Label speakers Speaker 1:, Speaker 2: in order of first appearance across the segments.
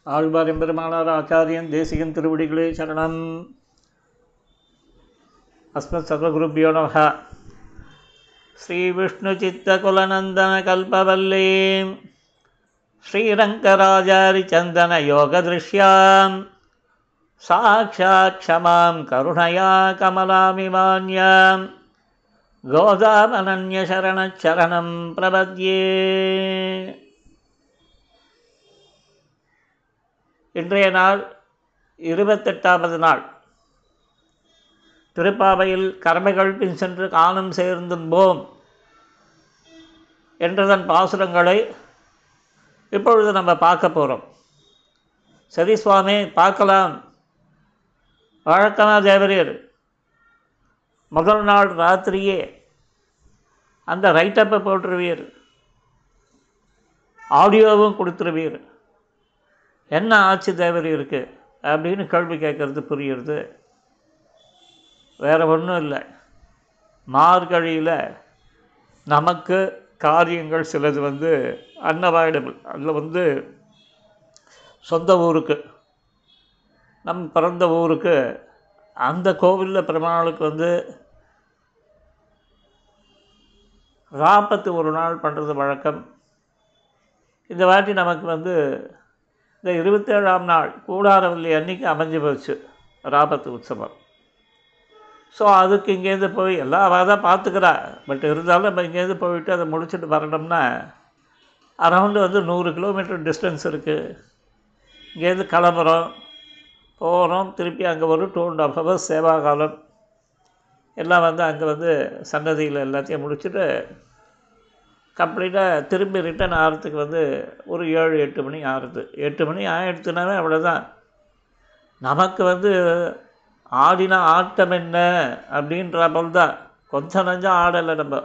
Speaker 1: ஆழ்வார் எம்பெருமானார் ஆச்சாரியன் தேசிகன் திருவடிகளே சரணம் அஸ்மத் சர்வகுருபியோ நமः श्रीविष्णुचित्तकुलनन्दनकल्पवल्लीं श्रीरङ्गराजारिचन्दनयोगदृश्यां साक्षात् क्षमां करुणया कमलामिमान्यां गोदामनन्यशरणच्छरणं प्रपद्ये இன்றைய நாள் இருபத்தெட்டாவது நாள் திருப்பாவையில் கர்மைகள் பின் சென்று காணும் சேர்ந்தும்போம் என்றதன் பாசுரங்களை இப்பொழுது நம்ம பார்க்க போகிறோம் சரி சுவாமி பார்க்கலாம் வழக்கமாக தேவரீர் முதல் நாள் ராத்திரியே அந்த ரைட்டப்பை போட்டுருவீர் ஆடியோவும் கொடுத்துருவீர் என்ன ஆட்சி தேவரி இருக்குது அப்படின்னு கேள்வி கேட்குறது புரியுறது வேறு ஒன்றும் இல்லை மார்கழியில் நமக்கு காரியங்கள் சிலது வந்து அன்னவாய்டபிள் அதில் வந்து சொந்த ஊருக்கு நம் பிறந்த ஊருக்கு அந்த கோவிலில் பெருமாளுக்கு வந்து ராப்பத்து ஒரு நாள் பண்ணுறது வழக்கம் இந்த வாட்டி நமக்கு வந்து இந்த இருபத்தேழாம் நாள் கூடாரவல்லி அன்னைக்கு அமைஞ்சு போச்சு ராபத்து உற்சவம் ஸோ அதுக்கு இங்கேருந்து போய் எல்லாம் அவள் தான் பார்த்துக்கிறா பட் இருந்தாலும் நம்ம இங்கேருந்து போயிட்டு அதை முடிச்சுட்டு வரணும்னா அரௌண்டு வந்து நூறு கிலோமீட்டர் டிஸ்டன்ஸ் இருக்குது இங்கேருந்து கிளம்புறோம் போகிறோம் திருப்பி அங்கே ஒரு டூ அண்ட் ஆஃப் ஹவர்ஸ் சேவா காலம் எல்லாம் வந்து அங்கே வந்து சன்னதியில் எல்லாத்தையும் முடிச்சுட்டு கம்ப்ளீட்டாக திரும்பி ரிட்டன் ஆகிறதுக்கு வந்து ஒரு ஏழு எட்டு மணி ஆறுது எட்டு மணி ஆயிடுத்துனாவே அவ்வளோதான் நமக்கு வந்து ஆடின ஆட்டம் என்ன அப்படின்ற போல் தான் கொஞ்சம் நஞ்சம் ஆடலை நம்ம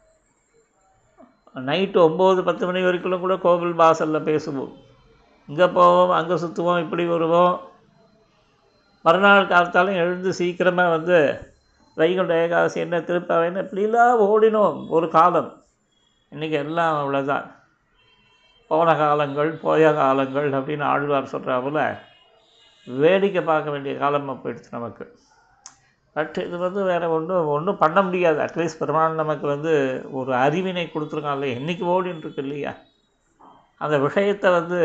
Speaker 1: நைட்டு ஒம்பது பத்து மணி வரைக்கும் கூட கோவில் வாசலில் பேசுவோம் இங்கே போவோம் அங்கே சுற்றுவோம் இப்படி வருவோம் மறுநாள் காலத்தாலும் எழுந்து சீக்கிரமாக வந்து வைகுண்ட ஏகாதசி என்ன திருப்பாவைன்னு இப்படிலாம் ஓடினோம் ஒரு காலம் இன்றைக்கி எல்லாம் அவ்வளோதான் போன காலங்கள் போய காலங்கள் அப்படின்னு ஆழ்வார் சொல்கிறாப்புல வேடிக்கை பார்க்க வேண்டிய காலமாக போயிடுச்சு நமக்கு பட் இது வந்து வேறு ஒன்றும் ஒன்றும் பண்ண முடியாது அட்லீஸ்ட் பெருமாள் நமக்கு வந்து ஒரு அறிவினை கொடுத்துருக்காங்கல்ல என்றைக்கு ஓடின்னு இருக்கு இல்லையா அந்த விஷயத்தை வந்து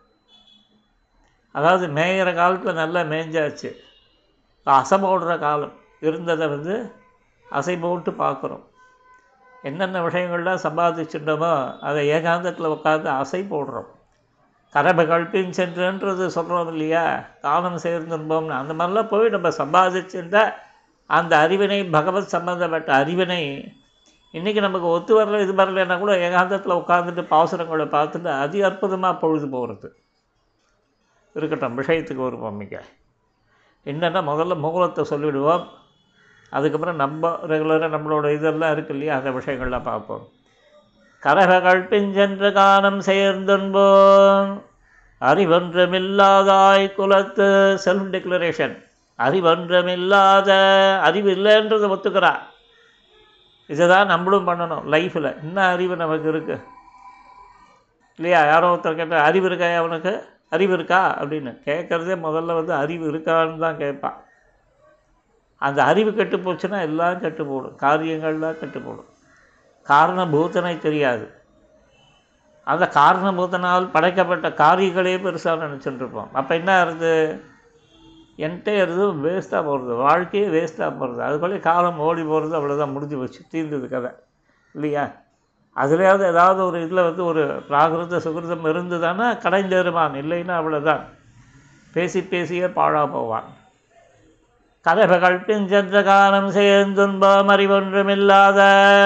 Speaker 1: அதாவது மேயிற காலத்தில் நல்லா மேய்ஞ்சாச்சு அசை போடுற காலம் இருந்ததை வந்து அசை போட்டு பார்க்குறோம் என்னென்ன விஷயங்கள்லாம் சம்பாதிச்சுட்டோமோ அதை ஏகாந்தத்தில் உட்காந்து அசை போடுறோம் கரபகள் பின் சென்றுன்றது சொல்கிறோம் இல்லையா காலம் சேர்ந்துருப்போம்னு அந்த மாதிரிலாம் போய் நம்ம சம்பாதிச்சுட்ட அந்த அறிவினை பகவத் சம்பந்தப்பட்ட அறிவினை இன்றைக்கி நமக்கு ஒத்து வரல இது வரலைன்னா கூட ஏகாந்தத்தில் உட்காந்துட்டு பாசுரங்களை பார்த்துட்டு அதி அற்புதமாக பொழுது போகிறது இருக்கட்டும் விஷயத்துக்கு ஒரு பொம்மிக்க என்னென்னா முதல்ல மூலத்தை சொல்லிவிடுவோம் அதுக்கப்புறம் நம்ம ரெகுலராக நம்மளோட இதெல்லாம் இருக்கு இல்லையா அந்த விஷயங்கள்லாம் பார்ப்போம் கரககள் பிஞ்சென்ற காலம் சேர்ந்துன்போம் அறிவொன்றமில்லாதாய் குலத்து செல்ஃப் டிக்ளரேஷன் அறிவொன்றமில்லாத அறிவு இல்லைன்றதை ஒத்துக்கிறா இதை தான் நம்மளும் பண்ணணும் லைஃப்பில் என்ன அறிவு நமக்கு இருக்குது இல்லையா யாரோ ஒருத்தர் கேட்டால் அறிவு இருக்கா அவனுக்கு அறிவு இருக்கா அப்படின்னு கேட்குறதே முதல்ல வந்து அறிவு இருக்கான்னு தான் கேட்பான் அந்த அறிவு கெட்டு போச்சுன்னா எல்லாம் கெட்டு போடும் காரியங்கள்லாம் கெட்டு போடும் காரணபூதனை தெரியாது அந்த காரணபூதனால் படைக்கப்பட்ட காரியங்களே பெருசாக நினச்சிட்டு இருப்போம் அப்போ என்ன ஆகுது என்கிட்ட இருந்து வேஸ்ட்டாக போகிறது வாழ்க்கையே வேஸ்ட்டாக போகிறது அதுக்குள்ளே காலம் ஓடி போகிறது அவ்வளோதான் முடிஞ்சு வச்சு தீர்ந்தது கதை இல்லையா அதுலேயாவது ஏதாவது ஒரு இதில் வந்து ஒரு பிராகிருத சுகிருதம் இருந்ததுன்னா கடைந்தேறுவான் இல்லைன்னா அவ்வளோதான் பேசி பேசியே பாழாக போவான் கதவைகள் பிஞ்சென்ற காலம் சேர்ந்துன்பம் அறிவொன்றுமில்லாத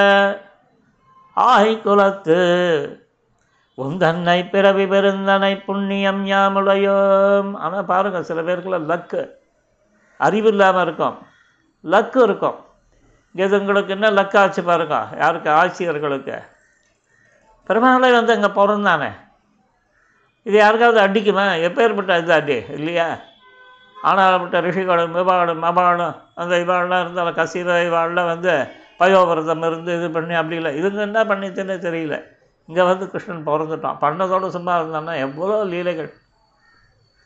Speaker 1: ஆய் குலத்து உந்தன்னை பிறவி பெருந்தனை புண்ணியம் யாமுடையோம் ஆனால் பாருங்கள் சில பேருக்குள்ள லக்கு அறிவு இல்லாமல் இருக்கும் லக்கு இருக்கும் எதுங்களுக்கு என்ன லக்கு ஆச்சு பாருங்க யாருக்கு ஆட்சியர்களுக்கு பெருமாளை வந்து அங்கே பிறந்தானே இது யாருக்காவது அடிக்குமா எப்பேற்பட்ட இது அடி இல்லையா ஆனால்பட்ட ரிஷிகளும் விவாளும் மபாளும் அந்த இவாள்லாம் இருந்தாலும் கசிர இவாள்லாம் வந்து பயோவிரதம் இருந்து இது பண்ணி அப்படி இல்லை இதுங்க என்ன பண்ணிச்சுன்னே தெரியல இங்கே வந்து கிருஷ்ணன் பிறந்துட்டான் பண்ணதோடு சும்மா இருந்தான்னா எவ்வளோ லீலைகள்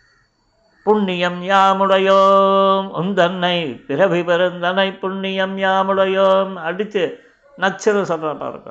Speaker 1: புண்ணியம் யாமுடையோம் உந்தன்னை பிறவி பெருந்தனை புண்ணியம் யாமுடையோம் அடித்து நச்சரு சொல்கிற பாருங்க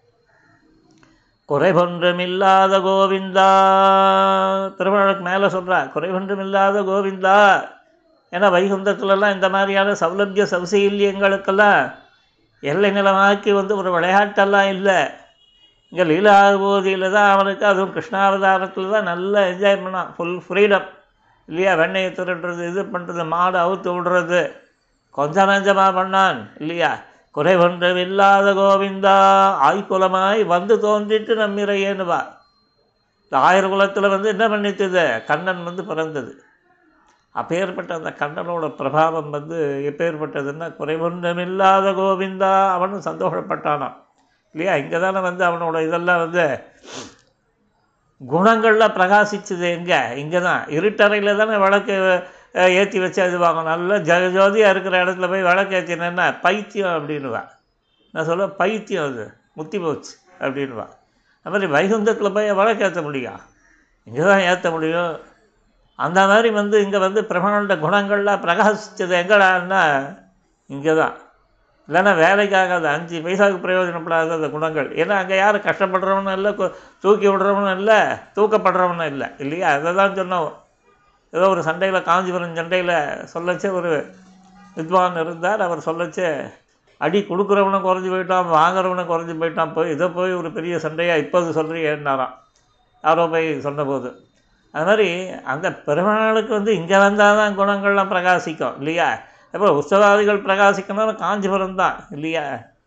Speaker 1: குறைபொன்றுமில்லாத கோவிந்தா திருமணக்கு மேலே சொல்கிறா குறைபொன்றுமில்லாத கோவிந்தா ஏன்னா வைகுந்தத்துலலாம் இந்த மாதிரியான சௌலபிய சௌசீல்யங்களுக்கெல்லாம் எல்லை நிலமாக்கி வந்து ஒரு விளையாட்டெல்லாம் இல்லை இங்கே லீலாபூதியில் தான் அவனுக்கு அதுவும் கிருஷ்ணாவதாரத்தில் தான் நல்லா என்ஜாய் பண்ணான் ஃபுல் ஃப்ரீடம் இல்லையா வெண்ணெயை திருடுறது இது பண்ணுறது மாடு அவுத்து விடுறது கொஞ்ச நஞ்சமாக பண்ணான் இல்லையா குறை ஒன்றும் இல்லாத கோவிந்தா ஆய்குலமாய் வந்து தோன்றிட்டு நம்மிறையேனுவா இந்த ஆயிரம் குலத்தில் வந்து என்ன பண்ணித்தது கண்ணன் வந்து பிறந்தது அப்பேற்பட்ட அந்த கண்ணனோட பிரபாவம் வந்து எப்பேற்பட்டதுன்னா குறைவொன்றமில்லாத கோவிந்தா அவனும் சந்தோஷப்பட்டானான் இல்லையா இங்கே தானே வந்து அவனோட இதெல்லாம் வந்து குணங்கள்லாம் பிரகாசிச்சது எங்கே இங்கே தான் இருட்டறையில் தானே விளக்கு ஏற்றி வச்சு இது வாங்க நல்லா ஜெகஜோதியாக இருக்கிற இடத்துல போய் விளக்கு ஏற்றினேன்னா பைத்தியம் அப்படின்னுவா நான் சொல்ல பைத்தியம் அது முத்தி போச்சு அப்படின்வா அது மாதிரி வைகுந்தத்தில் போய் விளக்கு ஏற்ற முடியும் இங்கே தான் ஏற்ற முடியும் அந்த மாதிரி வந்து இங்கே வந்து பிரபணண்ட குணங்கள்லாம் பிரகாசித்தது எங்கடான்னா இங்கே தான் இல்லைன்னா வேலைக்காகாது அஞ்சு பைசாவுக்கு பிரயோஜனப்படாத அந்த குணங்கள் ஏன்னா அங்கே யாரும் கஷ்டப்படுறவனும் இல்லை கு- தூக்கி விடுறவனும் இல்லை தூக்கப்படுறவனும் இல்லை இல்லையா அதை தான் சொன்னோம் ஏதோ ஒரு சண்டையில் காஞ்சிபுரம் சண்டையில் சொல்லச்சு ஒரு வித்வான் இருந்தார் அவர் சொல்லச்சு அடி கொடுக்குறவனும் குறைஞ்சி போயிட்டான் வாங்குறவனும் குறைஞ்சி போயிட்டான் போய் இதை போய் ஒரு பெரிய சண்டையாக இப்போது சொல்கிறீங்கன்னாராம் யாரோ போய் சொன்னபோது அது மாதிரி அந்த பெருமாளுக்கு வந்து இங்கே வந்தால் தான் குணங்கள்லாம் பிரகாசிக்கும் இல்லையா அப்போ உற்சவாதிகள் பிரகாசிக்கணும்னு காஞ்சிபுரம் தான் இல்லையா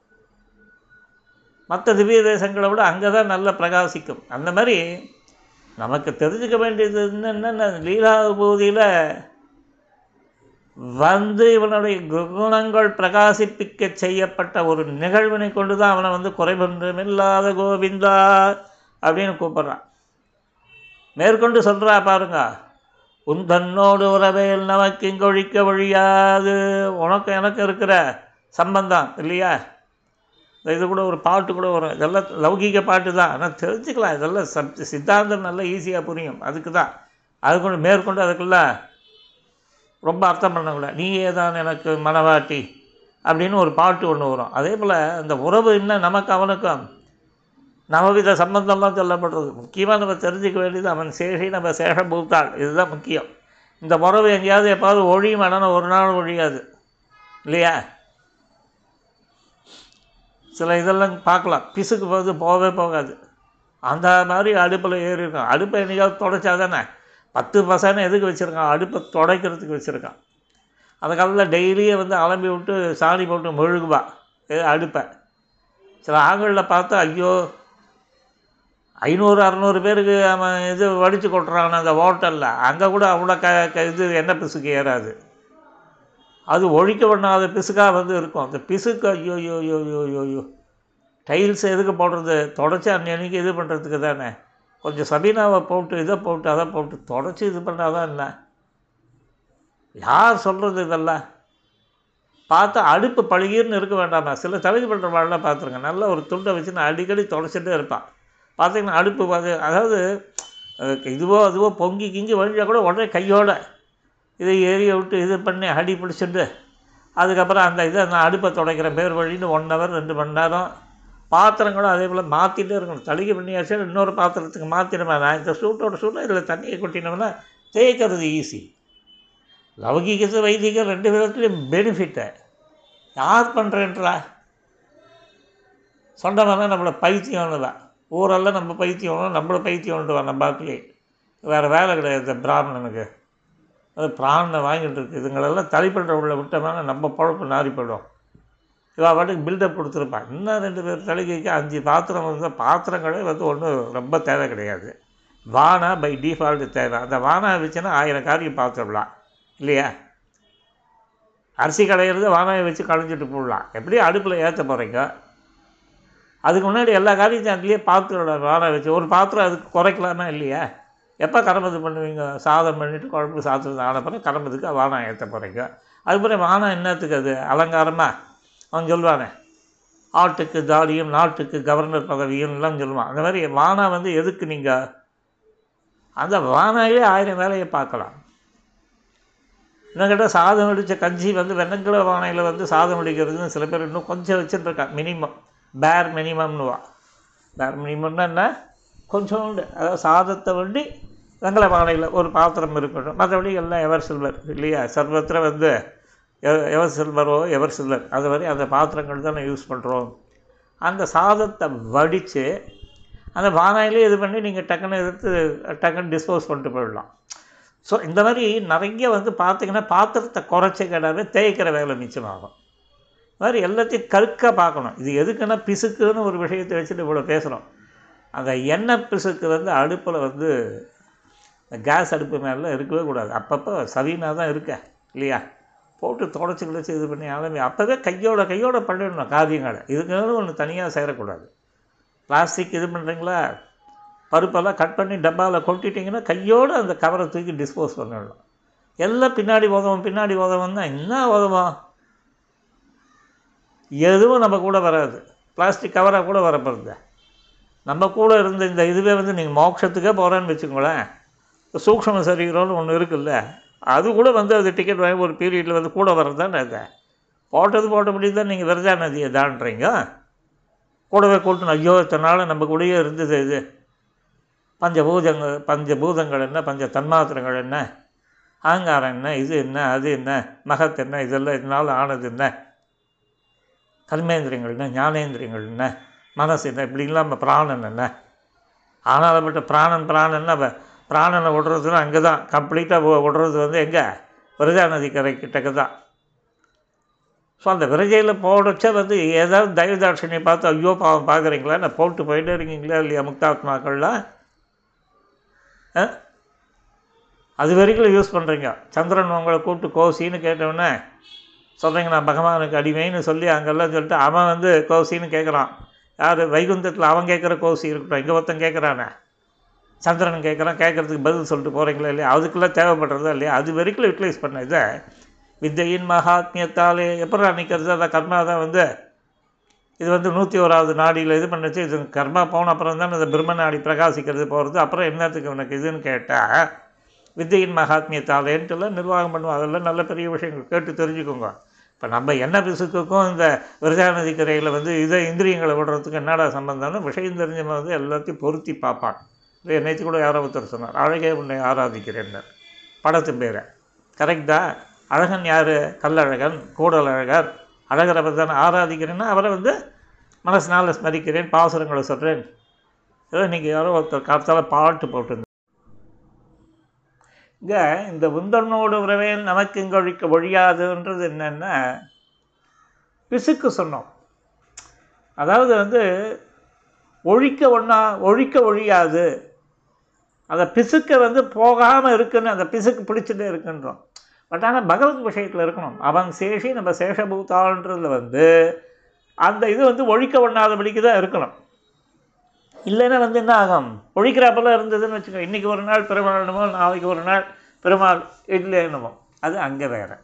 Speaker 1: மற்ற திவ்ய தேசங்களை விட அங்கே தான் நல்லா பிரகாசிக்கும் அந்த மாதிரி நமக்கு தெரிஞ்சுக்க வேண்டியது என்னென்ன லீலாபூதியில் வந்து இவனுடைய குணங்கள் பிரகாசிப்பிக்க செய்யப்பட்ட ஒரு நிகழ்வினை கொண்டு தான் அவனை வந்து குறைபொன்றுமில்லாத கோவிந்தா அப்படின்னு கூப்பிட்றான் மேற்கொண்டு சொல்கிறா பாருங்க உன் தன்னோடு உறவேல் நமக்கு இங்கொழிக்க வழியாது உனக்கு எனக்கு இருக்கிற சம்பந்தம் இல்லையா இந்த இது கூட ஒரு பாட்டு கூட வரும் இதெல்லாம் லௌகீக பாட்டு தான் ஆனால் தெரிஞ்சுக்கலாம் இதெல்லாம் சப் சித்தாந்தம் நல்லா ஈஸியாக புரியும் அதுக்கு தான் அது கொண்டு மேற்கொண்டு அதுக்கெல்லாம் ரொம்ப அர்த்தம் பண்ணக்கூடாது நீயே தான் எனக்கு மனவாட்டி அப்படின்னு ஒரு பாட்டு ஒன்று வரும் அதே போல் அந்த உறவு என்ன நமக்கு அவனுக்கும் நவவித சம்பந்தம்லாம் சொல்லப்படுறது முக்கியமாக நம்ம தெரிஞ்சுக்க வேண்டியது அவன் சேஷி நம்ம சேஷ பூத்தாள் இதுதான் முக்கியம் இந்த உறவு எங்கேயாவது எப்பாவது ஒழியும் ஆனால் ஒரு நாள் ஒழியாது இல்லையா சில இதெல்லாம் பார்க்கலாம் பிசுக்கு போது போகவே போகாது அந்த மாதிரி அடுப்பில் ஏறி இருக்கான் அடுப்பை என்னைக்காவது தொடச்சா தானே பத்து பசங்க எதுக்கு வச்சுருக்கான் அடுப்பை துடைக்கிறதுக்கு வச்சுருக்கான் அந்த காலத்தில் டெய்லியே வந்து அலம்பி விட்டு சாணி போட்டு மெழுகுவா இது அடுப்பை சில ஆண்களில் பார்த்தா ஐயோ ஐநூறு அறநூறு பேருக்கு அவன் இது வடித்து கொட்டுறான் அந்த ஹோட்டலில் அங்கே கூட அவ்வளோ க க- இது எண்ணெய் பிசுக்கு ஏறாது அது ஒழிக்க பண்ணாத பிசுக்காக வந்து இருக்கும் அந்த பிசுக்கு ஐயோ ஐயோ ஐயோ ஐயோ ஐயோ ஐயோ டைல்ஸ் எதுக்கு போடுறது தொடச்சி அன்னைக்கு இது பண்ணுறதுக்கு தானே கொஞ்சம் சபீனாவை போட்டு இதை போட்டு அதை போட்டு தொடச்சி இது பண்ணாதான் என்ன யார் சொல்கிறது இதெல்லாம் பார்த்தா அடுப்பு பழகிர்னு இருக்க வேண்டாமா சில தலைவி பண்ணுற மாதிரிலாம் பார்த்துருங்க நல்ல ஒரு துண்டை வச்சு நான் அடிக்கடி தொடச்சிட்டே இருப்பான் பார்த்தீங்கன்னா அடுப்பு பார்த்து அதாவது அஹ், இதுவோ அதுவோ பொங்கி கிங்கி வழிஞ்சால் கூட உடனே கையோட இதை எரிய விட்டு இது பண்ணி அடி பிடிச்சிட்டு அதுக்கப்புறம் அந்த இதை நான் அடுப்பை துடைக்கிறேன் பேர் வழின்னு ஒன் ஹவர் ரெண்டு மணி நேரம் பாத்திரங்களும் அதே போல் மாற்றிட்டே இருக்கணும் தளிகை பண்ணியாச்சு இன்னொரு பாத்திரத்துக்கு மாற்றிடுமா நான் இந்த சூட்டோட சூட்டை இதில் தண்ணியை கொட்டினோம்னா தேய்க்கிறது ஈஸி லௌகிகத்து வைதிகம் ரெண்டு விதத்துலையும் பெனிஃபிட்டை யார் பண்ணுறேன்றா சொன்னவனா நம்மளை பைத்தியம்னு தான் ஊரெல்லாம் நம்ம பைத்தியம் நம்மளை பைத்தியம்ன்ட்டு வா நம்ம பாட்டிலே வேறு வேலை கிடையாது இந்த பிராமணனுக்கு அது பிராணனை வாங்கிட்டு இருக்கு இதுங்களெல்லாம் தளிப்படுற உள்ள விட்டோம்னா நம்ம பொழப்பு நாரி போயிடும் இவா பாட்டுக்கு பில்டப் கொடுத்துருப்பான் இன்னும் ரெண்டு பேர் தலிகைக்கு அஞ்சு பாத்திரம் வந்து பாத்திரங்களே வந்து ஒன்றும் ரொம்ப தேவை கிடையாது வானா பை டிஃபால்ட்டு தேவை அந்த வானா வச்சுன்னா ஆயிரம் காரியம் பார்த்துடலாம் இல்லையா அரிசி களையிறது வானாயை வச்சு களைஞ்சிட்டு போடலாம் எப்படி அடுப்பில் ஏற்ற போகிறீங்க அதுக்கு முன்னாடி எல்லா காரியத்தையும் அதுலேயே பார்த்துடலாம் வானா வச்சு ஒரு பாத்திரம் அதுக்கு குறைக்கலாமா இல்லையா எப்போ கரம்பது பண்ணுவீங்க சாதம் பண்ணிவிட்டு குழம்பு சாதம் ஆன பிறகு கரம்பதுக்கு வானம் ஏற்ற போகிறீங்க அதுக்கப்புறம் வானம் என்னத்துக்கு அது அலங்காரமாக அவன் சொல்லுவானே ஆட்டுக்கு தாடியும் நாட்டுக்கு கவர்னர் பதவியும் எல்லாம் சொல்லுவான் அந்த மாதிரி வானா வந்து எதுக்கு நீங்கள் அந்த வானாவே ஆயிரம் வேலையை பார்க்கலாம் இன்னும் கேட்டால் சாதம் வடித்த கஞ்சி வந்து வெண்ணங்கிழ பானையில் வந்து சாதம் வடிக்கிறதுன்னு சில பேர் இன்னும் கொஞ்சம் வச்சுட்டுருக்கா மினிமம் பேர் மினிமம்னுவா பேர் மினிமம்னா என்ன கொஞ்சோண்டு அதாவது சாதத்தை வண்டி வெங்கல பானையில் ஒரு பாத்திரம் இருக்கட்டும் மற்றபடி எல்லாம் எவர் சில்வர் இல்லையா சர்வத்தில் வந்து எ- எவர் சில்வரோ எவர் சில்வர் அது மாதிரி அந்த பாத்திரங்கள் தான் யூஸ் பண்ணுறோம் அந்த சாதத்தை வடித்து அந்த பானையிலே இது பண்ணி நீங்கள் டக்குன்னு எடுத்து டக்குன்னு டிஸ்போஸ் பண்ணிட்டு போயிடலாம் ஸோ இந்த மாதிரி நிறைய வந்து பார்த்தீங்கன்னா பாத்திரத்தை குறைச்சி கிடாவே தேய்க்கிற வேலை மிச்சமாகும் அது மாதிரி எல்லாத்தையும் கருக்க பார்க்கணும் இது எதுக்குன்னா பிசுக்குன்னு ஒரு விஷயத்தை வச்சுட்டு இவ்வளோ பேசுகிறோம் அந்த எண்ணெய் பிசுக்கு வந்து அடுப்பில் வந்து கேஸ் அடுப்பு மேலே இருக்கவே கூடாது அப்பப்போ சவீனாக தான் இருக்க இல்லையா போட்டு தொடச்சி கிடச்சி இது பண்ணி ஆளுமே அப்போவே கையோட கையோட பண்ணிடணும் காரியங்களை இதுக்குன்னு ஒன்று தனியாக சேரக்கூடாது பிளாஸ்டிக் இது பண்ணுறீங்களா பருப்பெல்லாம் கட் பண்ணி டப்பாவில் கொட்டிட்டிங்கன்னா கையோடு அந்த கவரை தூக்கி டிஸ்போஸ் பண்ணிடலாம் எல்லாம் பின்னாடி உதவும் பின்னாடி உதவும் தான் என்ன உதவும் எதுவும் நம்ம கூட வராது பிளாஸ்டிக் கவராக கூட வரப்போகுது நம்ம கூட இருந்த இந்த இதுவே வந்து நீங்கள் மோட்சத்துக்கே போகிறேன்னு வச்சுக்கோங்களேன் சூக்ஷ்ம சரீரம்னு ஒன்று இருக்குல்ல அது கூட வந்து அது டிக்கெட் வாங்கி ஒரு பீரியடில் வந்து கூட வர்றது தானே அது போட்டது போட்டபடி தான் நீங்கள் விரதா நதியை தாண்டுறீங்க கூடவே கூட்டணும் ஐயோ இத்தனை நாள் நம்ம கூடயே இருந்தது இது பஞ்சபூதங்கள் பஞ்சபூதங்கள் என்ன பஞ்ச தன்மாத்திரங்கள் என்ன அகங்காரம் என்ன இது என்ன அது என்ன மகத் என்ன இதெல்லாம் இதனால் ஆனது என்ன கர்மேந்திரியங்கள் என்ன ஞானேந்திரியங்கள் என்ன மனசு என்ன இப்படி இல்லாமல் பிராணன் என்ன ஆனாலப்பட்ட பிராணன் பிராணன்னா அப்ப பிராணனை விடுறதுன்னா அங்கே தான் கம்ப்ளீட்டாக விடுறது வந்து எங்கே விரஜா நதி கரை கிட்டக்க தான் ஸோ அந்த விரஜையில் போடச்ச வந்து ஏதாவது தயவுதாட்சணியை பார்த்து ஐயோ பாவம் பார்க்குறீங்களா நான் போட்டு போயிட்டே இருக்கீங்களா இல்லையா முக்தாத்மாக்கள்லாம் ஆ? அது வரைக்கும் யூஸ் பண்ணுறீங்க சந்திரன் உங்களை கூப்பிட்டு கோசின்னு கேட்டவுடனே சொல்கிறீங்க நான் பகவானுக்கு அடிமைன்னு சொல்லி அங்கெல்லாம் சொல்லிட்டு அவன் வந்து கோசின்னு கேட்குறான் யார் வைகுந்தத்தில் அவன் கேட்குற கோசி இருக்கட்டும் இங்கே ஒருத்தன் கேட்குறானே சந்திரன் கேட்குறான் கேட்குறதுக்கு பதில் சொல்லிட்டு போகிறீங்களா இல்லையா அதுக்கெல்லாம் தேவைப்படுறதா இல்லையா அது வரைக்கும் யூட்டிலைஸ் பண்ண இதை வித்தையின் மகாத்மியத்தாலே எப்படா நிற்கிறது அந்த கர்மா தான் வந்து இது வந்து நூற்றி ஓராவது நாடியில் இது பண்ணுச்சு இது கர்மா போன அப்புறம் தான் இந்த பிரம்ம நாடி பிரகாசிக்கிறது போகிறது அப்புறம் என்னத்துக்கு உனக்கு இதுன்னு கேட்டால் வித்தையின் மகாத்மியத்தாலேன்ட்டுலாம் நிர்வாகம் பண்ணுவோம் அதெல்லாம் நல்ல பெரிய விஷயங்கள் கேட்டு தெரிஞ்சுக்கோங்க இப்போ நம்ம என்ன பிசுக்குக்கும் இந்த விரஜாநதி கரையில் வந்து இதை இந்திரியங்களை விடுறதுக்கு என்னடா சம்பந்தம்னு விஷயம் தெரிஞ்சவன் வந்து எல்லாத்தையும் பொருத்தி பார்ப்பான் இது நேற்று கூட யாரோ ஒருத்தர் சொன்னார் அழகே உன்னை ஆராதிக்கிறேன்னார் படத்து பேரை கரெக்டா அழகன் யார் கல்லழகன் கூடல் அழகர் அழகரை பற்றி தானே ஆராதிக்கிறேன்னா அவரை வந்து மனசினால் ஸ்மரிக்கிறேன் பாசுரங்களை சொல்கிறேன் ஏதோ இன்றைக்கி யாரோ ஒருத்தர் காத்தால பாட்டு போட்டிருந்தார் இங்கே இந்த உந்தன்னோடு உறவேல் நமக்கு இங்கே ஒழிக்க ஒழியாதுன்றது என்னென்னா பிசுக்கு சொன்னோம் அதாவது வந்து ஒழிக்க ஒன்றா ஒழிக்க ஒழியாது அந்த பிசுக்கை வந்து போகாமல் இருக்குன்னு அந்த பிசுக்கு பிடிச்சிட்டே இருக்குன்றோம் பட் ஆனால் பகவத் விஷயத்தில் இருக்கணும் அவன் சேஷி நம்ம சேஷபூத்தான்றதுல வந்து அந்த இது வந்து ஒழிக்க ஒண்ணாதபடிக்கு தான் இருக்கணும் இல்லைன்னா வந்து என்ன ஆகும் ஒழிக்கிறாப்பெல்லாம் இருந்ததுன்னு வச்சுக்கோ இன்றைக்கி ஒரு நாள் பெருமாள் என்னமோ நாளைக்கு ஒரு நாள் பெருமாள் இல்லை என்னமோ அது அங்கே வேறு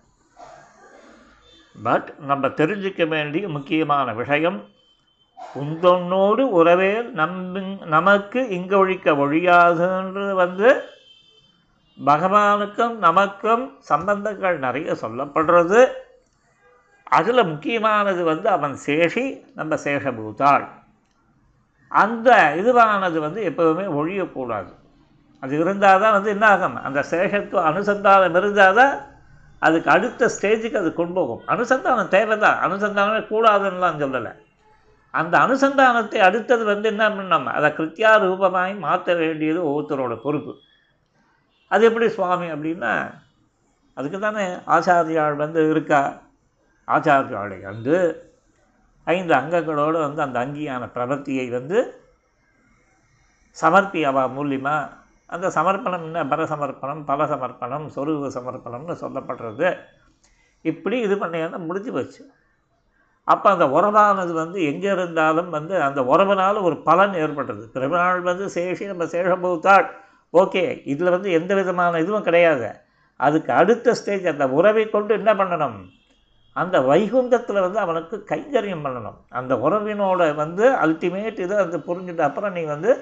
Speaker 1: பட் நம்ம தெரிஞ்சிக்க வேண்டிய முக்கியமான விஷயம் உந்தொன்னோடு உறவே நம்பி நமக்கு இங்கே ஒழிக்க ஒழியாதுன்றது வந்து பகவானுக்கும் நமக்கும் சம்பந்தங்கள் நிறைய சொல்லப்படுறது அதில் முக்கியமானது வந்து அவன் சேஷி நம்ம சேஷபூதாள் அந்த இதுவானது வந்து எப்போவுமே ஒழியக்கூடாது அது இருந்தால் தான் வந்து என்ன ஆகும் அந்த சேஷத்துவ அனுசந்தானம் இருந்தால் தான் அதுக்கு அடுத்த ஸ்டேஜுக்கு அது கொண்டு போகும் அனுசந்தானம் தேவை தான் அனுசந்தானமே கூடாதுன்னெலாம் சொல்லலை அந்த அனுசந்தானத்தை அடுத்தது வந்து என்ன பண்ணோம் அதை கிருத்தியா ரூபமாய் மாற்ற வேண்டியது ஒவ்வொருத்தரோட பொறுப்பு அது எப்படி சுவாமி அப்படின்னா அதுக்கு தானே ஆச்சாரியாள் வந்து இருக்கா ஆச்சாரியாளை வந்து ஐந்து அங்கங்களோடு வந்து அந்த அங்கியான பிரவர்த்தியை வந்து சமர்ப்பி அவ மூலியமாக அந்த சமர்ப்பணம் என்ன பரசமர்ப்பணம் பல சமர்ப்பணம் சொருவ சமர்ப்பணம்னு சொல்லப்படுறது இப்படி இது பண்ணியால் முடிஞ்சு போச்சு அப்போ அந்த உறவானது வந்து எங்கே இருந்தாலும் வந்து அந்த உறவுனால ஒரு பலன் ஏற்படுறது பெருமாள் வந்து சேஷி நம்ம சேஷபூத்தாள் ஓகே இதில் வந்து எந்த விதமான இதுவும் கிடையாது அதுக்கு அடுத்த ஸ்டேஜ் அந்த உறவை கொண்டு என்ன பண்ணணும் அந்த வைகுந்தத்தில் வந்து அவனுக்கு கைங்கரியம் பண்ணணும் அந்த உறவினோட வந்து அல்டிமேட் இது அது புரிஞ்சுட்டு அப்புறம் நீ வந்து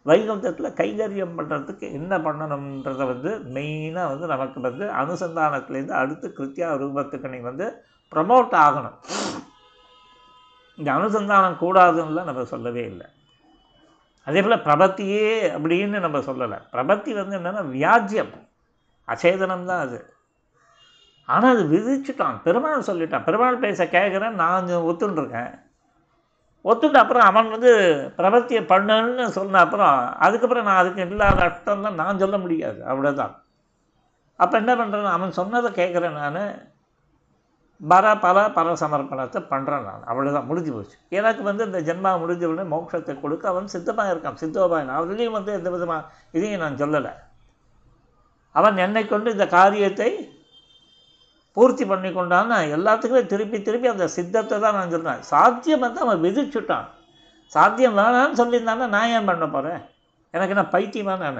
Speaker 1: வைகுந்தத்தில் கைங்கரியம் பண்ணுறதுக்கு என்ன பண்ணணுன்றதை வந்து மெயினாக வந்து நமக்கு வந்து அனுசந்தானத்துலேருந்து அடுத்து கிருத்தியா ரூபத்துக்கு நீ வந்து ப்ரமோட் ஆகணும் இந்த அனுசந்தானம் கூடாதுன்னுலாம் நம்ம சொல்லவே இல்லை அதே போல் பிரபத்தியே அப்படின்னு நம்ம சொல்லலை பிரபத்தி வந்து என்னென்னா வியாஜ்யம் அச்சேதனம் தான் அது ஆனால் அது விதிச்சுட்டான் பெருமாள் சொல்லிட்டான் பெருமாள் பேச கேட்குறேன் நான் ஒத்துன்ருக்கேன் ஒத்துட்டு அப்புறம் அவன் வந்து பிரபத்தியை பண்ணுன்னு சொன்ன அப்புறம் அதுக்கப்புறம் நான் அதுக்கு இல்லாத அர்த்தம் தான் நான் சொல்ல முடியாது அவ்வளோதான் அப்போ என்ன பண்ணுறேன் அவன் சொன்னதை கேட்குறேன் நான் பர பல பர சமர்ப்பணத்தை பண்ணுறேன் நான் அவ்வளோதான் முடிஞ்சு போச்சு எனக்கு வந்து இந்த ஜென்மா முடிஞ்ச உடனே மோட்சத்தை கொடுக்க அவன் சித்தமாக இருக்கான் சித்தோபாயன் அதுலேயும் வந்து எந்த விதமாக இதையும் நான் சொல்லலை அவன் என்னை கொண்டு இந்த காரியத்தை பூர்த்தி பண்ணி கொண்டான்னு எல்லாத்துக்குமே திருப்பி திருப்பி அந்த சித்தத்தை தான் நான் சொல்கிறேன் சாத்தியம் வந்து அவன் விதிச்சுட்டான் சாத்தியம் வேணான்னு சொல்லியிருந்தானே நான் ஏன் பண்ண போகிறேன் எனக்கு என்ன பைத்தியமா நான்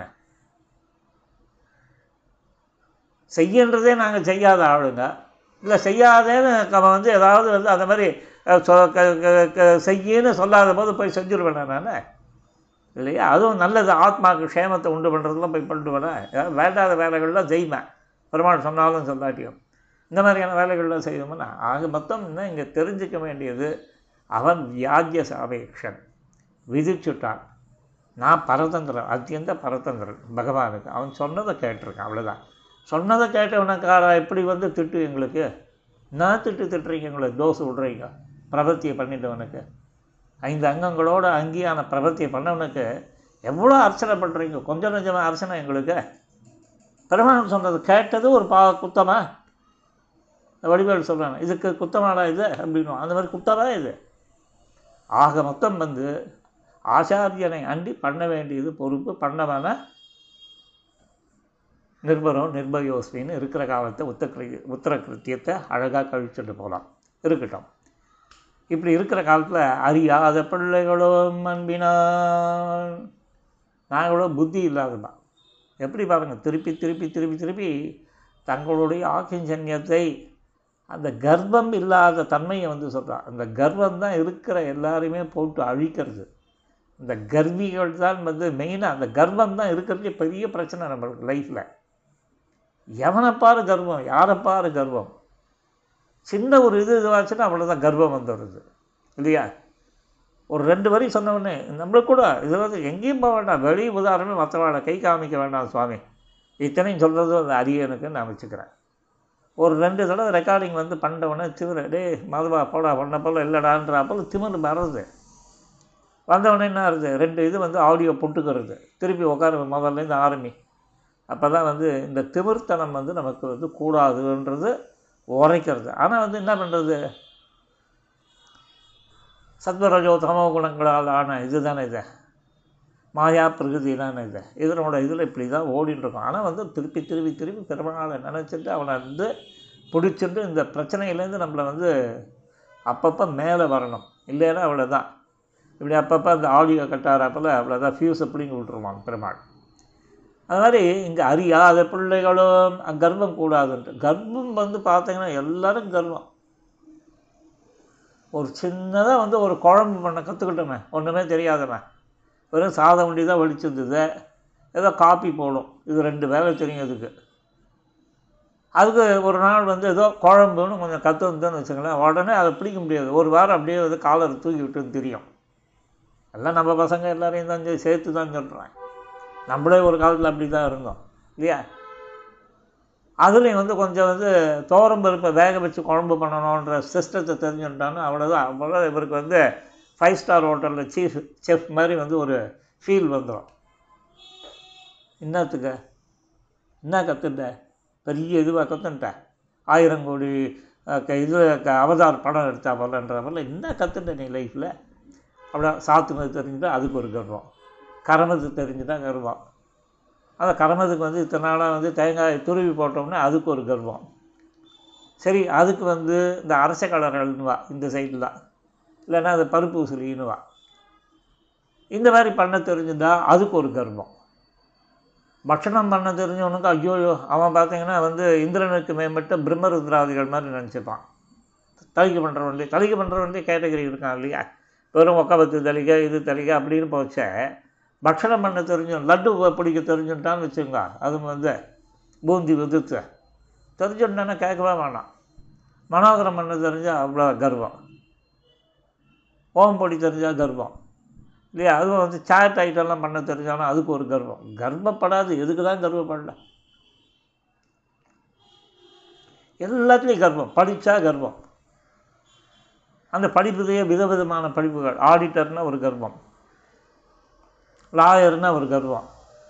Speaker 1: செய்யன்றதே நாங்கள் செய்யாத ஆளுங்க இல்லை செய்யாதேன்னு அவன் வந்து ஏதாவது வந்து அந்த மாதிரி அஹ், சொ- க- க- க- செய்யின்னு சொல்லாத போது போய் செஞ்சுருவேன் நான் இல்லையா அதுவும் நல்லது ஆத்மாவுக்கு க்ஷேமத்தை உண்டு பண்ணுறதுலாம் போய் பண்ணிட்டு ஏதாவது வேண்டாத வேலைகள்லாம் செய்வேன் பெருமாள் சொன்னாலும் சொல்லாட்டியும் இந்த மாதிரியான வேலைகள்லாம் செய்வோம்னா ஆக மொத்தம் இன்னும் இங்கே தெரிஞ்சுக்க வேண்டியது அவன் வியாஜ்ய சாபேக்ஷன் விதிச்சுட்டான் நான் பரதந்திரன் அத்தியந்த பரதந்திரன் பகவானுக்கு அவன் சொன்னதை கேட்டிருக்கான் அவ்வளோதான் சொன்னதை கேட்டவனக்காரா எப்படி வந்து திட்டு எங்களுக்கு நான் திட்டு திட்டுறீங்க எங்களை தோசை விட்றீங்க பிரபத்தியை பண்ணிட்டவனுக்கு ஐந்து அங்கங்களோட அங்கேயான பிரபத்தியை பண்ணவனுக்கு எவ்வளோ அர்ச்சனை பண்ணுறீங்க கொஞ்சம் கொஞ்சமாக அர்ச்சனை எங்களுக்கு பெருமாள் சொன்னது கேட்டது ஒரு பா குத்தமா வடிவேல் சொல்கிறாங்க இதுக்கு குத்தமாடா இது அப்படின்னு அந்த மாதிரி குத்தமா இது ஆக மொத்தம் வந்து ஆச்சாரியனை அண்டி பண்ண வேண்டியது பொறுப்பு பண்ணவன நிர்பரம் நிர்பயோஸ்மின்னு இருக்கிற காலத்தை உத்தக்கிரி உத்தர கிருத்தியத்தை அழகாக கழிச்சுட்டு போகலாம் இருக்கட்டும் இப்படி இருக்கிற காலத்தில் அறியாத பிள்ளைகளும் அன்பினால் நாங்களும் புத்தி இல்லாததான் எப்படி பாருங்கள் திருப்பி திருப்பி திருப்பி திருப்பி தங்களுடைய ஆக்கிஞ்சன்யத்தை அந்த கர்ப்பம் இல்லாத தன்மையை வந்து சொல்கிறான் அந்த கர்வம் தான் இருக்கிற எல்லாரையுமே போட்டு அழிக்கிறது இந்த கர்விகள் தான் வந்து மெயினாக அந்த கர்வம் தான் இருக்கிறதே பெரிய பிரச்சனை நம்மளுக்கு லைஃப்பில் எவனைப்பாரு கர்வம் யாரைப்பாரு கர்வம் சின்ன ஒரு இது இதுவாச்சுன்னா அவ்வளோதான் கர்வம் வந்துடுது இல்லையா ஒரு ரெண்டு வரி சொன்னவொடனே நம்மளுக்கு கூட இது வந்து எங்கேயும் போக வேண்டாம் வெளி உதாரணமே மற்றவாழ கை காமிக்க வேண்டாம் சுவாமி இத்தனையும் சொல்கிறது அந்த அரியனுக்கு நான் வச்சுக்கிறேன் ஒரு ரெண்டு தடவை ரெக்கார்டிங் வந்து பண்ணவொடனே திமிர டேய் மதுவா போடா பண்ண போல இல்லைடான்ற அப்போ திமிரு மறந்து வந்தவொடனே என்ன ஆகுது ரெண்டு இது வந்து ஆடியோ புட்டுக்கிறது திருப்பி உட்கார முதல்லேருந்து ஆரம்பி அப்போ தான் வந்து இந்த திமிர்த்தனம் வந்து நமக்கு வந்து கூடாதுன்றது உரைக்கிறது ஆனால் வந்து என்ன பண்ணுறது சத்வரஜோ தமோ குணங்களால் ஆன இது தானே இது மாயா பிரகிருதி தானே இது இதனோட இதில் இப்படி தான் ஓடிட்டு இருக்கோம் ஆனால் வந்து திருப்பி திருப்பி திருப்பி பெருமாளை நினச்சிட்டு அவனை வந்து பிடிச்சிட்டு இந்த பிரச்சனையிலேருந்து நம்மளை வந்து அப்பப்போ மேலே வரணும் இல்லைன்னா அவ்வளோதான் இப்படி அப்பப்போ அந்த ஆடியோ கட்டாரப்பில் அவ்வளோதான் ஃபியூஸை பிடிங்கி விட்டுருவான் பெருமாள் அது மாதிரி இங்கே அறியாத பிள்ளைகளும் அஹ் கர்வம் கூடாதுன்ட்டு கர்வம் வந்து பார்த்தீங்கன்னா எல்லாரும் கர்வம் ஒரு சின்னதாக வந்து ஒரு குழம்பு பண்ண கற்றுக்கிட்டோமே ஒன்றுமே தெரியாதவன் வெறும் சாதம் வண்டி தான் வலிச்சிருந்தது ஏதோ காப்பி போடும் இது ரெண்டு வேலை தெரியும் இதுக்கு அதுக்கு ஒரு நாள் வந்து ஏதோ குழம்புன்னு கொஞ்சம் கற்றுருந்தோன்னு வச்சுங்களேன் உடனே அதை பிடிக்க முடியாது ஒரு வாரம் அப்படியே வந்து காலரை தூக்கி விட்டுன்னு தெரியும் எல்லாம் நம்ம பசங்க எல்லாரையும் தான் சே- சேர்த்து தான் சொல்கிறேன் நம்மளே ஒரு காலத்தில் அப்படி தான் இருந்தோம் இல்லையா அதுலேயும் வந்து கொஞ்சம் வந்து தோரம் பருப்பை வேக வச்சு குழம்பு பண்ணணுன்ற சிஸ்டத்தை தெரிஞ்சுட்டான்னு அவ்வளோதான் அவ்வளோ இவருக்கு வந்து ஃபைவ் ஸ்டார் ஹோட்டலில் சீஃப் செஃப் மாதிரி வந்து ஒரு ஃபீல் வந்துடும் என்னத்துக்கு என்ன கற்றுட்ட பெரிய இதுவாக கற்றுன்ட்டேன் ஆயிரம் கோடி அஹ், க- இது க- அவதார் படம் எடுத்தா போலன்ற போல என்ன கற்றுட்ட நீ லைஃப்பில் அப்படியே சாத்துமது தெரிஞ்சுட்டா அதுக்கு ஒரு கர்வம் கரமது தெரிஞ்சுட்டா கர்வம் அந்த கரமதுக்கு வந்து இத்தனை நாளாக வந்து தேங்காய் துருவி போட்டோம்னா அதுக்கு ஒரு கர்வம் சரி அதுக்கு வந்து இந்த அரச கலர்கள்னு வா இந்த சைடில் தான் இல்லைன்னா அது பருப்பு உசிலின்னு வா இந்த மாதிரி பண்ண தெரிஞ்சுதா அதுக்கு ஒரு கர்வம் பட்சணம் பண்ண தெரிஞ்சவனுக்கு ஐயோயோ அவன் பார்த்தீங்கன்னா வந்து இந்திரனுக்கு மேம்பட்ட பிரம்மருத்ராதிகள் மாதிரி நினச்சிப்பான் தலிக்க பண்ணுறவன்லேயே தலிக்க பண்ணுறவன்லேயே கேட்டகரி இருக்கான் இல்லையா வெறும் ஒக்கபத்து தலிக்க இது தலிக்க அப்படின்னு போச்ச பக்ஷணம் பண்ண தெரிஞ்சும் லட்டு பிடிக்க தெரிஞ்சுட்டான்னு வச்சுங்க அது வந்து பூந்தி விதுத்து தெரிஞ்சுட்டானே கேட்கவே வேணாம் மனோகரம் பண்ண தெரிஞ்சால் அவ்வளோ கர்வம் ஓம் பொடி தெரிஞ்சால் கர்வம் இல்லையா அதுவும் வந்து சாட் ஐட்டம்லாம் பண்ண தெரிஞ்சாலும் அதுக்கு ஒரு கர்வம் கர்வப்படாது எதுக்கு தான் கர்வப்படல எல்லாத்துலேயும் கர்வம் படித்தா கர்வம் அந்த படிப்புலேயே விதவிதமான படிப்புகள் ஆடிட்டர்னா ஒரு கர்வம் லாயர்னா ஒரு கர்வம்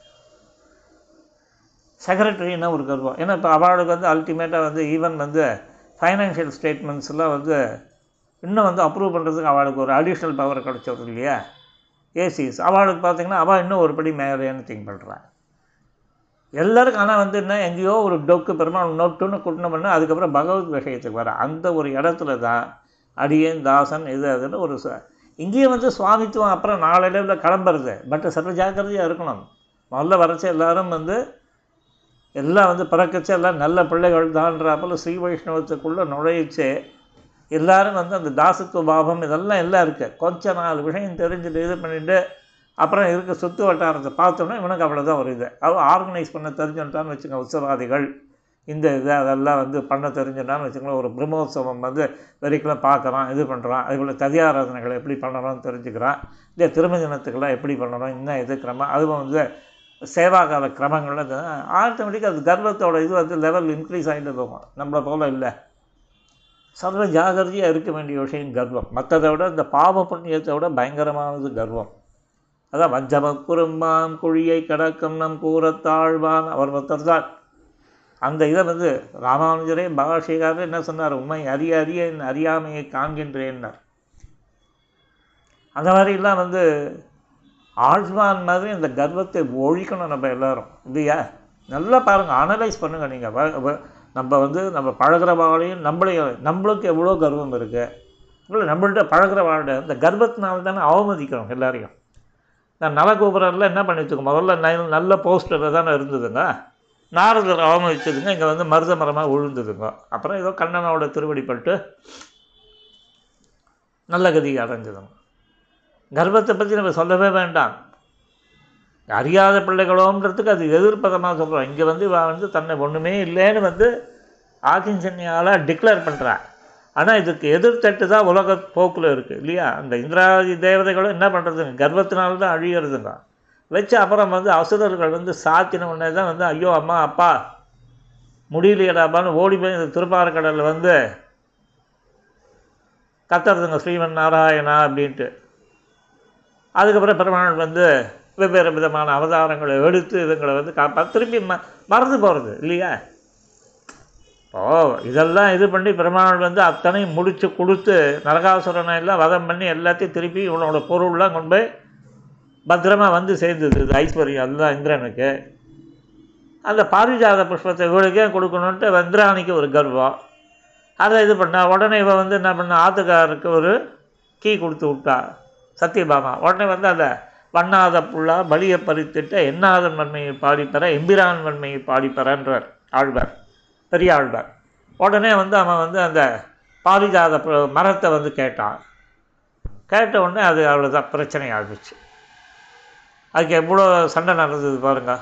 Speaker 1: செக்ரட்டரின்னா ஒரு கர்வம் ஏன்னா இப்போ அவளுக்கு வந்து அல்டிமேட்டாக வந்து ஈவன் வந்து ஃபைனான்ஷியல் ஸ்டேட்மெண்ட்ஸ்லாம் வந்து இன்னும் வந்து அப்ரூவ் பண்ணுறதுக்கு அவளுக்கு ஒரு அடிஷ்னல் பவர் கிடச்சது இல்லையா ஏசிஸ் அவளுக்கு பார்த்தீங்கன்னா அவள் இன்னும் ஒரு படி மேலேன்னு திங்க் பண்ணுறான் எல்லாருக்கும் ஆனால் வந்து என்ன எங்கேயோ ஒரு டொக்கு பெருமாள் நோட்டுன்னு குட்டின பண்ண அதுக்கப்புறம் பகவத் விஷயத்துக்கு வர அந்த ஒரு இடத்துல தான் அடியேன் தாசன் இது அதுன்னு ஒரு ச இங்கேயும் வந்து சுவாமித்துவம் அப்புறம் நாளடைவில் கிளம்புறது பட் சர்வ ஜாக்கிரதையாக இருக்கணும் முதல்ல வரச்ச எல்லாரும் வந்து எல்லாம் வந்து பிறக்கச்ச எல்லாம் நல்ல பிள்ளைகள் தான்றாப்பில் ஸ்ரீ வைஷ்ணவத்துக்குள்ளே நுழையிச்சு எல்லாரும் வந்து அந்த தாசத்துவ பாவம் இதெல்லாம் எல்லாம் இருக்குது கொஞ்சம் நாலு விஷயம் தெரிஞ்சுட்டு இது பண்ணிவிட்டு அப்புறம் இருக்க சுற்று வட்டாரத்தை பார்த்தோன்னா இவனுக்கு அவ்வளோதான் ஒரு இது அவன் ஆர்கனைஸ் பண்ண தெரிஞ்சுட்டான்னு வச்சுக்கோங்க உற்சவாதிகள் இந்த இது அதெல்லாம் வந்து பண்ண தெரிஞ்சுட்டான்னு வச்சுக்கோங்களேன் ஒரு பிரம்மோத்சவம் வந்து வரைக்கும் பார்க்குறான் இது பண்ணுறான் அதுபோல் ததியாராதனைகளை எப்படி பண்ணணும்னு தெரிஞ்சுக்கிறான் இல்லை திருமண தினத்துக்கெல்லாம் எப்படி பண்ணணும் இன்னும் இது கிரமம் அதுவும் வந்து சேவாகால கிரமங்கள்லாம் ஆட்டோமேட்டிக்காக அது கர்வத்தோட இது வந்து லெவல் இன்க்ரீஸ் ஆகிட்டு போகும் நம்மளை போல் இல்லை சர்வ ஜாகிரதையாக இருக்க வேண்டிய விஷயம் கர்வம் மற்றதை விட இந்த பாவ புண்ணியத்தை விட பயங்கரமானது கர்வம் அதான் வஞ்சம குறும்பாம் குழியை கடக்கும் நம் கூறத்தாழ்வான் அவர் ஒருத்தர் தான் அந்த இதை வந்து ராமானுஜரே பாஷிகாரே என்ன சொன்னார் உண்மை அறிய அறிய என் அறியாமையை காண்கின்றேன்னார் அந்த மாதிரிலாம் வந்து ஆழ்வான் மாதிரி இந்த கர்வத்தை ஒழிக்கணும் நம்ம எல்லாரும் இல்லையா நல்லா பாருங்கள் அனலைஸ் பண்ணுங்கள் நீங்கள் நம்ம வந்து நம்ம பழகிற வாழையும் நம்மளையும் நம்மளுக்கு எவ்வளோ கர்வம் இருக்குது இல்லை நம்மள்கிட்ட பழகிற வாழை இந்த கர்வத்தினால தானே அவமதிக்கிறோம் எல்லாரையும் நான் நலகோபுரம்லாம் என்ன பண்ணிட்டுருக்கோம் முதல்ல ந- நல்ல போஸ்டரில் தானே இருந்ததுங்க நாரதர் அவமதிச்சதுங்க இங்கே வந்து மருத மரமாக விழுந்ததுங்க அப்புறம் ஏதோ கண்ணனோட திருவடிப்பட்டு நல்ல கதி அடைஞ்சதுங்க கர்வத்தை பற்றி நம்ம சொல்லவே வேண்டாம் அறியாத பிள்ளைகளோன்றதுக்கு அது எதிர்ப்பதமாக சொல்கிறோம் இங்கே வந்து இவன் வந்து தன்னை ஒன்றுமே இல்லைன்னு வந்து ஆக்கிஞ்சன்யால் டிக்ளேர் பண்ணுறா ஆனால் இதுக்கு எதிர்த்தட்டு தான் உலக போக்கில் இருக்குது இல்லையா அந்த இந்திராதி தேவதைகளும் என்ன பண்ணுறதுங்க கர்வத்தினால தான் அழியறதுங்க வச்சு அப்புறம் வந்து அசுரர்கள் வந்து சாத்தின உடனே தான் வந்து ஐயோ அம்மா அப்பா முடியலையடாப்பான்னு ஓடி போய் இந்த திருப்பாறக்கடலில் வந்து கத்துறதுங்க ஸ்ரீமன் நாராயணா அப்படின்ட்டு அதுக்கப்புறம் பெருமாள் வந்து வெவ்வேறு விதமான அவதாரங்களை எடுத்து இதுங்களை வந்து காப்பா திருப்பி ம மறந்து போகிறது இல்லையா ஓ இதெல்லாம் இது பண்ணி பெருமாள் வந்து அத்தனையும் முடித்து கொடுத்து நரகாசுரனை எல்லாம் வதம் பண்ணி எல்லாத்தையும் திருப்பி இவனோட பொருள்லாம் கொண்டு போய் பத்திரமா வந்து சேர்ந்தது இது ஐஸ்வர்யம் அதுதான் இந்திரனுக்கு அந்த பாரிஜாத புஷ்பத்தை இவளுக்கே கொடுக்கணுன்ட்டு இந்திராணிக்கு ஒரு கர்வம் அதை இது பண்ணா உடனே இவன் வந்து என்ன பண்ண ஆத்துக்காரருக்கு ஒரு கீ கொடுத்து விட்டா சத்யபாமா உடனே வந்து அந்த வண்ணாத புள்ளா பலியை பறித்துட்டு எண்ணாதன் வன்மையை பாடிப்பெற எம்பிரான் வன்மையை பாடிப்பெறன்றார் ஆழ்வார் பெரிய ஆழ்வார் உடனே வந்து அவன் வந்து அந்த பாரிஜாத பு- மரத்தை வந்து கேட்டான் கேட்ட உடனே அது அவ்வளோதான் பிரச்சனை ஆகிடுச்சு அதுக்கு எவ்வளோ சண்டை நடந்தது பாருங்க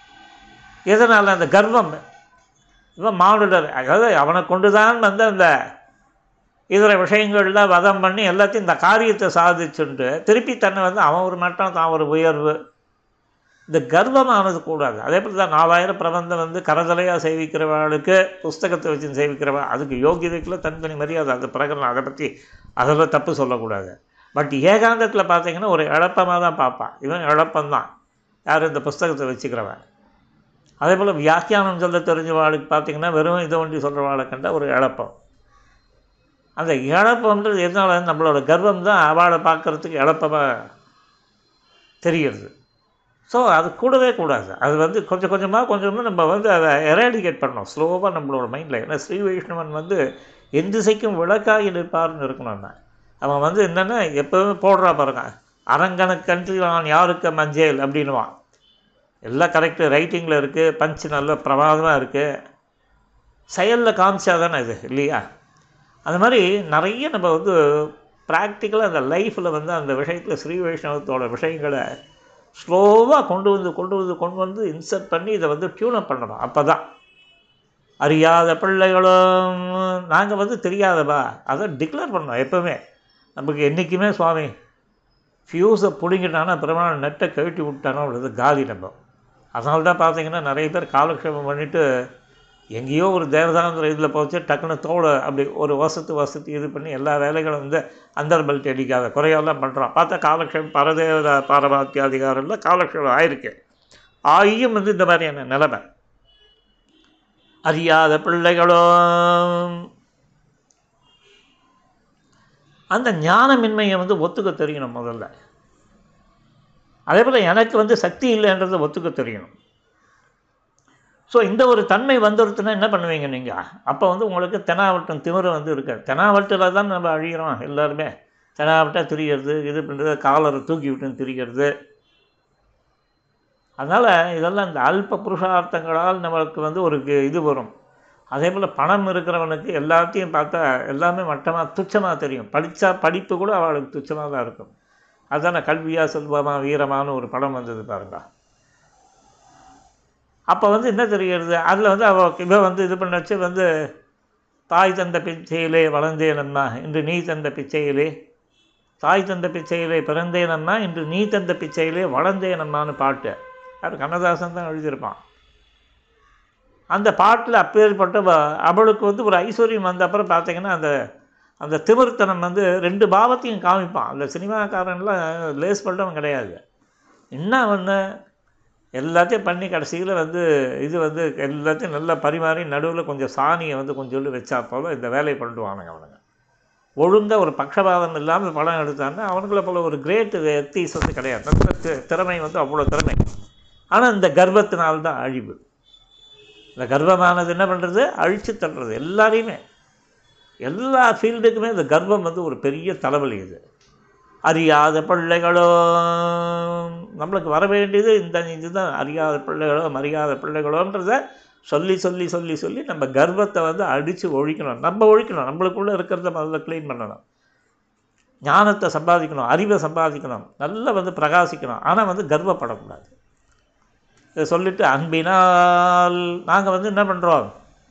Speaker 1: எதனால் அந்த கர்வம் இவன் மானுடர் அதாவது அவனை கொண்டு தான் வந்து அந்த இதர விஷயங்கள்லாம் வதம் பண்ணி எல்லாத்தையும் இந்த காரியத்தை சாதிச்சுட்டு திருப்பி தன்னை வந்து அவன் ஒரு மட்டம் தான் ஒரு உயர்வு இந்த கர்வமானது கூடாது அதே போல் தான் நாலாயிரம் பிரபந்தம் வந்து கரதலையாக சேவிக்கிறவர்களுக்கு புஸ்தகத்தை வச்சு சேவிக்கிறவ அதுக்கு யோகியதைக்குள்ள தனித்தனி மரியாதை அது பிரகடனம் அதை பற்றி அதெல்லாம் தப்பு சொல்லக்கூடாது பட் ஏகாந்தத்தில் பார்த்தீங்கன்னா ஒரு இழப்பமாக தான் பார்ப்பான் இவன் இழப்பந்தான் யார் இந்த புஸ்தகத்தை வச்சுக்கிறவன் அதே போல் வியாக்கியானம் சொல்ல தெரிஞ்சவாளுக்கு பார்த்தீங்கன்னா வெறும் இதை ஒண்டி சொல்கிறவாளை கண்டா ஒரு இழப்பம் அந்த இழப்பம்ன்றது எதனால நம்மளோட கர்வம் தான் அவளை பார்க்குறதுக்கு இழப்பமாக தெரிகிறது ஸோ அது கூடவே கூடாது அது வந்து கொஞ்சம் கொஞ்சமாக கொஞ்சமாக நம்ம வந்து அதை எராடிகேட் பண்ணணும் ஸ்லோவாக நம்மளோட மைண்டில் ஏன்னா ஸ்ரீ வைஷ்ணவன் வந்து எந்த திசைக்கும் விளக்காகி நிற்பார்னு இருக்கணும்னா அவன் வந்து என்னென்னா எப்போவுமே போடுறா பாருங்க அரங்கணக்கன்று நான் யாருக்கு மஞ்சள் அப்படின்னுவான் எல்லாம் கரெக்டு ரைட்டிங்கில் இருக்குது பஞ்ச் நல்ல பிரமாதமாக இருக்குது செயலில் காமிச்சா தானே இது இல்லையா அது மாதிரி நிறைய நம்ம வந்து ப்ராக்டிக்கலாக அந்த லைஃப்பில் வந்து அந்த விஷயத்தில் ஸ்ரீ வைஷ்ணவத்தோட விஷயங்களை ஸ்லோவாக கொண்டு வந்து கொண்டு வந்து கொண்டு வந்து இன்சர்ட் பண்ணி இதை வந்து டியூனப் பண்ணணும் அப்போ தான் அறியாத பிள்ளைகளும் நாங்கள் வந்து தெரியாதவா அதை டிக்ளேர் பண்ணோம் எப்போவுமே நமக்கு என்றைக்குமே சுவாமி ஃப்யூஸை பிடுங்கிட்டானா பெருமாள் நெட்டை கழட்டி விட்டானா அவ்வளோ காலி நம்ம அதனால தான் பார்த்தீங்கன்னா நிறைய பேர் காலக்ஷேபம் பண்ணிவிட்டு எங்கேயோ ஒரு தேவதாங்கிற இதில் போச்சு டக்குன்னு தோலை அப்படி ஒரு வசத்து வசதி இது பண்ணி எல்லா வேலைகளும் வந்து அந்தர் பெல்ட் அடிக்காத குறையெல்லாம் பண்ணுறான் பார்த்தா காலக்ஷேபம் பரதேவதா பாரபாத்தியாதிகாரம்ல காலக்ஷேபம் ஆயிருக்கு ஆகியும் வந்து இந்த மாதிரியான நிலைமை அறியாத பிள்ளைகளும் அந்த ஞானமின்மையை வந்து ஒத்துக்க தெரியணும் முதல்ல அதே போல் எனக்கு வந்து சக்தி இல்லைன்றதை ஒத்துக்க தெரியணும் ஸோ இந்த ஒரு தன்மை வந்துடுத்துனா என்ன பண்ணுவீங்க நீங்கள் அப்போ வந்து உங்களுக்கு தெனாவட்டம் திமிரு வந்து இருக்காது தெனாவட்டில் தான் நம்ம அழிகிறோம் எல்லாருமே தெனாவட்டாக திரிகிறது இது பண்ணுறது காலரை தூக்கி விட்டுன்னு திரிகிறது அதனால் இதெல்லாம் இந்த அல்ப புருஷார்த்தங்களால் நம்மளுக்கு வந்து ஒரு இது வரும் அதே போல் பணம் இருக்கிறவனுக்கு எல்லாத்தையும் பார்த்தா எல்லாமே மட்டமாக துச்சமாக தெரியும் படித்தா படிப்பு கூட அவளுக்கு துச்சமாக தான் இருக்கும் அதுதானே கல்வியா செல்வமா வீரமானு ஒரு படம் வந்தது பாருங்க அப்போ வந்து என்ன தெரிகிறது அதில் வந்து அவ இவ வந்து இது பண்ண வச்சு வந்து தாய் தந்த பிச்சையிலே வளர்ந்தேனம்மா இன்று நீ தந்த பிச்சையிலே தாய் தந்த பிச்சையிலே பிறந்தேனம்மா இன்று நீ தந்த பிச்சையிலே வளர்ந்தேனம்மான்னு பாட்டு அது கண்ணதாசன் தான் எழுதியிருப்பான் அந்த பாட்டில் அப்பேற்பட்ட வ- அவளுக்கு வந்து ஒரு ஐஸ்வர்யம் வந்த அப்புறம் பார்த்தீங்கன்னா அந்த அந்த திமிர்த்தனம் வந்து ரெண்டு பாவத்தையும் காமிப்பான் அந்த சினிமாக்காரன்லாம் லேஸ் பண்ணவன் கிடையாது என்ன ஒன்று எல்லாத்தையும் பண்ணி கடைசியில் வந்து இது வந்து எல்லாத்தையும் நல்லா பரிமாறி நடுவில் கொஞ்சம் சாணியை வந்து கொஞ்சோண்டு வச்சா போல இந்த வேலையை பண்ணிடுவானுங்க அவனுங்க ஒழுங்காக ஒரு பக்ஷபாதம் இல்லாமல் படம் எடுத்தான்னா அவனுங்கள போல ஒரு கிரேட் எத்தீஸ் வந்து கிடையாது நல்ல தி- திறமை வந்து அவ்வளோ திறமை ஆனால் இந்த கர்ப்பத்தினால்தான் அழிவு இந்த கர்ப்பமானது என்ன பண்ணுறது அழிச்சு தள்ளுறது எல்லாரையுமே எல்லா ஃபீல்டுக்குமே இந்த கர்ப்பம் வந்து ஒரு பெரிய தலைவலி இது அறியாத பிள்ளைகளும் நம்மளுக்கு வர வேண்டியது இந்த இதுதான் அறியாத பிள்ளைகளோ அறியாத பிள்ளைகளோன்றத சொல்லி சொல்லி சொல்லி சொல்லி நம்ம கர்ப்பத்தை வந்து அடித்து ஒழிக்கணும் நம்ம ஒழிக்கணும் நம்மளுக்குள்ளே இருக்கிறத முதல்ல க்ளீன் பண்ணணும் ஞானத்தை சம்பாதிக்கணும் அறிவை சம்பாதிக்கணும் நல்லா வந்து பிரகாசிக்கணும் ஆனால் வந்து கர்வப்படக்கூடாது இதை சொல்லிட்டு அன்பினால் நாங்கள் வந்து என்ன பண்ணுறோம்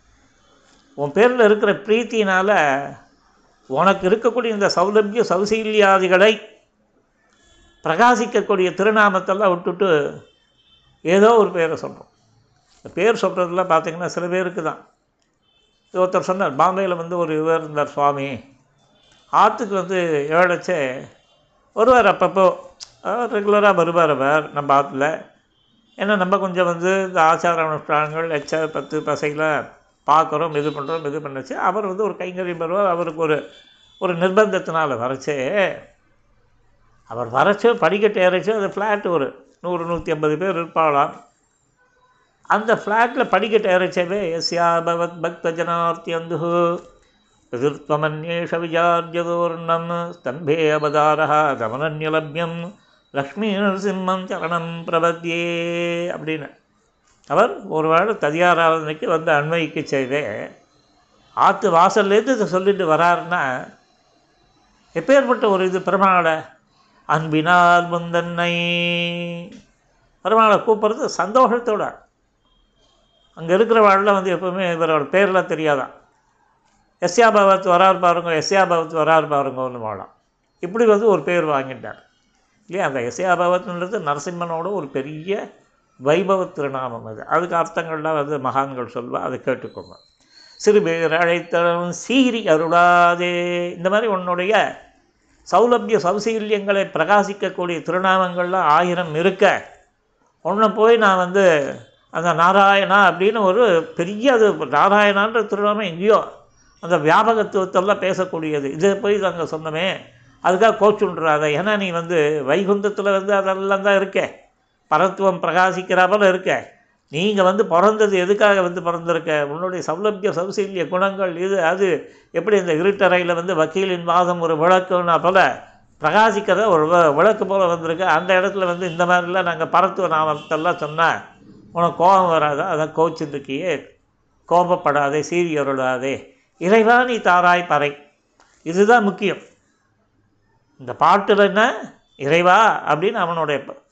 Speaker 1: உன் பேரில் இருக்கிற பிரீத்தினால் உனக்கு இருக்கக்கூடிய இந்த சௌலபிய சௌசீல்யாதிகளை பிரகாசிக்கக்கூடிய திருநாமத்தெல்லாம் விட்டுட்டு ஏதோ ஒரு பேரை சொல்கிறோம் இந்த பேர் சொல்கிறதுலாம் பார்த்தீங்கன்னா சில பேருக்கு தான் இது ஒருத்தர் சொன்னார் பாம்பேயில் வந்து ஒரு இவர் இருந்தார் சுவாமி ஆற்றுக்கு வந்து ஏழச்சே வருவார் அப்பப்போ ரெகுலராக வருவார் அவர் நம்ம ஆற்றுல ஏன்னா நம்ம கொஞ்சம் வந்து இந்த ஆச்சார அனுஷ்டானங்கள் எச்ச பத்து பசைகளை பார்க்குறோம் இது பண்ணுறோம் இது பண்ணுச்சு அவர் வந்து ஒரு கைங்கறி வருவார் அவருக்கு ஒரு ஒரு நிர்பந்தத்தினால் வரச்சே அவர் வரச்சோ படிக்கட்டு ஏறச்சோ அது ஃப்ளாட் ஒரு நூறு நூற்றி ஐம்பது பேர் இருப்பாளாம் அந்த ஃப்ளாட்டில் படிக்கட்டு ஏறச்சவே எஸ்யா பவத் பக்த ஜனார்த்தியந்து எதிர்த்வமன்யேஷ விஜார்யதோர்ணம் ஸ்தம்பே அவதாரா கமனன்யலபியம் லக்ஷ்மி நரசிம்மம் சரணம் பிரபத்யே அப்படின்னு அவர் ஒரு வேளை ததியாராதனைக்கு வந்து அன்வைக்கு செய்தே ஆற்று வாசல்லேருந்து இதை சொல்லிட்டு வராருன்னா எப்பேற்பட்ட ஒரு இது பெருமாளை அன்பினால் முந்தன்னை பெருமாளை கூப்பிட்றது சந்தோஷத்தோட அங்கே இருக்கிறவாழ்ல வந்து எப்பவுமே இவரோட பேர்லாம் தெரியாதான் எஸ்யா பகவத் வரார் பாருங்க எஸ்யா பகவத் வரார் பாருங்கன்னு வாழலாம் இப்படி வந்து ஒரு பேர் வாங்கிட்டார் இல்லையா அந்த எஸ்யா பகவத்ன்றது நரசிம்மனோட ஒரு பெரிய வைபவ திருநாமம் அது அதுக்கு அர்த்தங்கள்லாம் வந்து மகான்கள் சொல்வா அதை கேட்டுக்கோங்க சிறு பேர் அழைத்தலும் சீரி அருளாதே இந்த மாதிரி உன்னுடைய சௌலபிய சௌசீல்யங்களை பிரகாசிக்கக்கூடிய திருநாமங்கள்லாம் ஆயிரம் இருக்க ஒன்றை போய் நான் வந்து அந்த நாராயணா அப்படின்னு ஒரு பெரிய அது நாராயணான்ற திருநாமம் எங்கேயோ அந்த வியாபகத்துவத்தெல்லாம் பேசக்கூடியது இதை போய் நாங்கள் சொன்னோமே அதுக்காக கோச்சுன்றாத ஏன்னா நீ வந்து வைகுந்தத்தில் வந்து அதெல்லாம் தான் இருக்கே பரத்துவம் பிரகாசிக்கிறா போல இருக்க நீங்கள் வந்து பிறந்தது எதுக்காக வந்து பிறந்திருக்க உன்னுடைய சௌலபிய சௌசீல்ய குணங்கள் இது அது எப்படி இந்த இருட்டறையில் வந்து வக்கீலின் வாதம் ஒரு விளக்குன்னா போல பிரகாசிக்கிறத ஒரு வ- விளக்கு போல் வந்திருக்கு அந்த இடத்துல வந்து இந்த மாதிரிலாம் நாங்கள் பரத்துவ நாமத்தெல்லாம் சொன்னால் உனக்கு கோபம் வராதா அதான் கோச்சிருக்கியே கோபப்படாதே சீறி அருளாதே இறைவா நீ தாராய் பறை இதுதான் முக்கியம் இந்த பாட்டில் என்ன இறைவா அப்படின்னு அவனுடைய ப-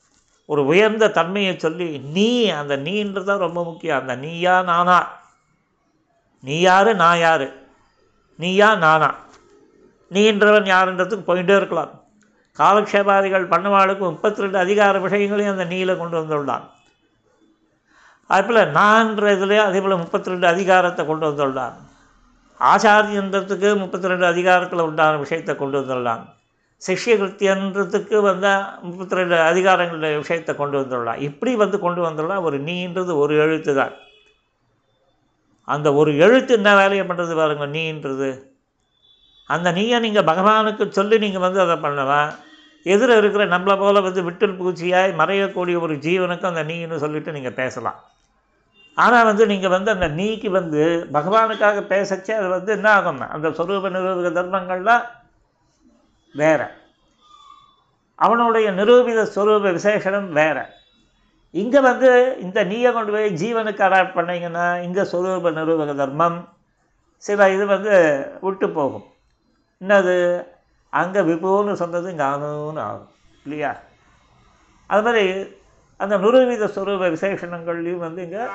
Speaker 1: ஒரு உயர்ந்த தன்மையை சொல்லி நீ அந்த நீன்றது தான் ரொம்ப முக்கியம் அந்த நீயா நானா நீ யாரு நான் யாரு நீயா நானா நீன்றவன் யாருன்றதுக்கு போயிட்டே இருக்கலாம் காலக்ஷேபாதிகள் பண்ணவாளுக்கு முப்பத்தி ரெண்டு அதிகார விஷயங்களையும் அந்த நீல கொண்டு வந்துள்ளான் அதேபோல் நான்ற இதுலேயும் அதே போல் முப்பத்தி ரெண்டு அதிகாரத்தை கொண்டு வந்துள்ளான் ஆச்சாரியன்றதுக்கு முப்பத்தி ரெண்டு அதிகாரத்தில் உண்டான விஷயத்தை கொண்டு வந்துள்ளான் சிஷ்ய கிருத்தியன்றதுக்கு வந்த முப்பத்தி ரெண்டு அதிகாரங்களுடைய விஷயத்தை கொண்டு வந்துள்ளான் இப்படி வந்து கொண்டு வந்துள்ளான் ஒரு நீன்றது ஒரு எழுத்து தான் அந்த ஒரு எழுத்து என்ன வேலையை பண்ணுறது பாருங்க நீன்றது அந்த நீயை நீங்கள் பகவானுக்கு சொல்லி நீங்கள் வந்து அதை பண்ணலாம் எதிர இருக்கிற நம்மளை போல் வந்து விட்டல் பூச்சியாய் மறையக்கூடிய ஒரு ஜீவனுக்கு அந்த நீன்னு சொல்லிட்டு நீங்கள் பேசலாம் ஆனால் வந்து நீங்கள் வந்து அந்த நீக்கு வந்து பகவானுக்காக பேசச்சே அது வந்து என்ன ஆகும்னா அந்த சொரூப நிரூபித தர்மங்கள்லாம் வேற அவனுடைய நிரூபித ஸ்வரூப விசேஷனம் வேற இங்கே வந்து இந்த நீயை கொண்டு போய் ஜீவனுக்கு அடாப்ட் பண்ணீங்கன்னா இங்கே ஸ்வரூப நிரூபக தர்மம் சில இது வந்து விட்டு போகும் என்னது அங்கே விபுன்னு சொன்னது இங்கே அணுன்னு ஆகும் இல்லையா அது மாதிரி அந்த நிரூபித ஸ்வரூப விசேஷணங்கள்லையும் வந்து இங்கே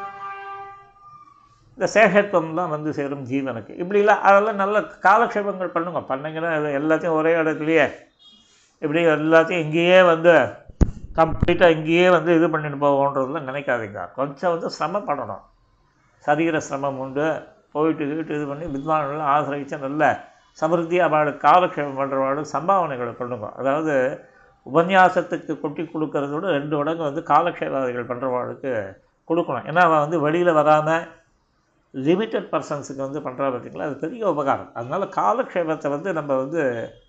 Speaker 1: இந்த சேஷத்துவம்லாம் வந்து சேரும் ஜீவனுக்கு இப்படிலாம் அதெல்லாம் நல்ல காலக்ஷேபங்கள் பண்ணுங்க பண்ணிங்கன்னா அது எல்லாத்தையும் ஒரே இடத்துலையே இப்படி எல்லாத்தையும் இங்கேயே வந்து கம்ப்ளீட்டாக இங்கேயே வந்து இது பண்ணிட்டு போவோன்றதுலாம் நினைக்காதீங்க கொஞ்சம் வந்து சிரமப்படணும் சரீர சிரமம் உண்டு போயிட்டு வீட்டு இது பண்ணி வித்வான்கள் ஆசிரியச்சு நல்ல சமிருத்தி அவளுக்கு காலக்ஷேபம் பண்ணுறவாளுக்கு சம்பாவனைகளை பண்ணுங்க அதாவது உபன்யாசத்துக்கு கொட்டி கொடுக்கறத விட ரெண்டு மடங்கு வந்து காலக்ஷேபாதிகள் பண்ணுறவாளுக்கு கொடுக்கணும் ஏன்னா அவன் வந்து வெளியில் வராமல் லிமிட்டட் பர்சன்ஸுக்கு வந்து பண்ணுறா பார்த்தீங்களா அது பெரிய உபகாரம் அதனால் காலக்ஷேபத்தை வந்து நம்ம வந்து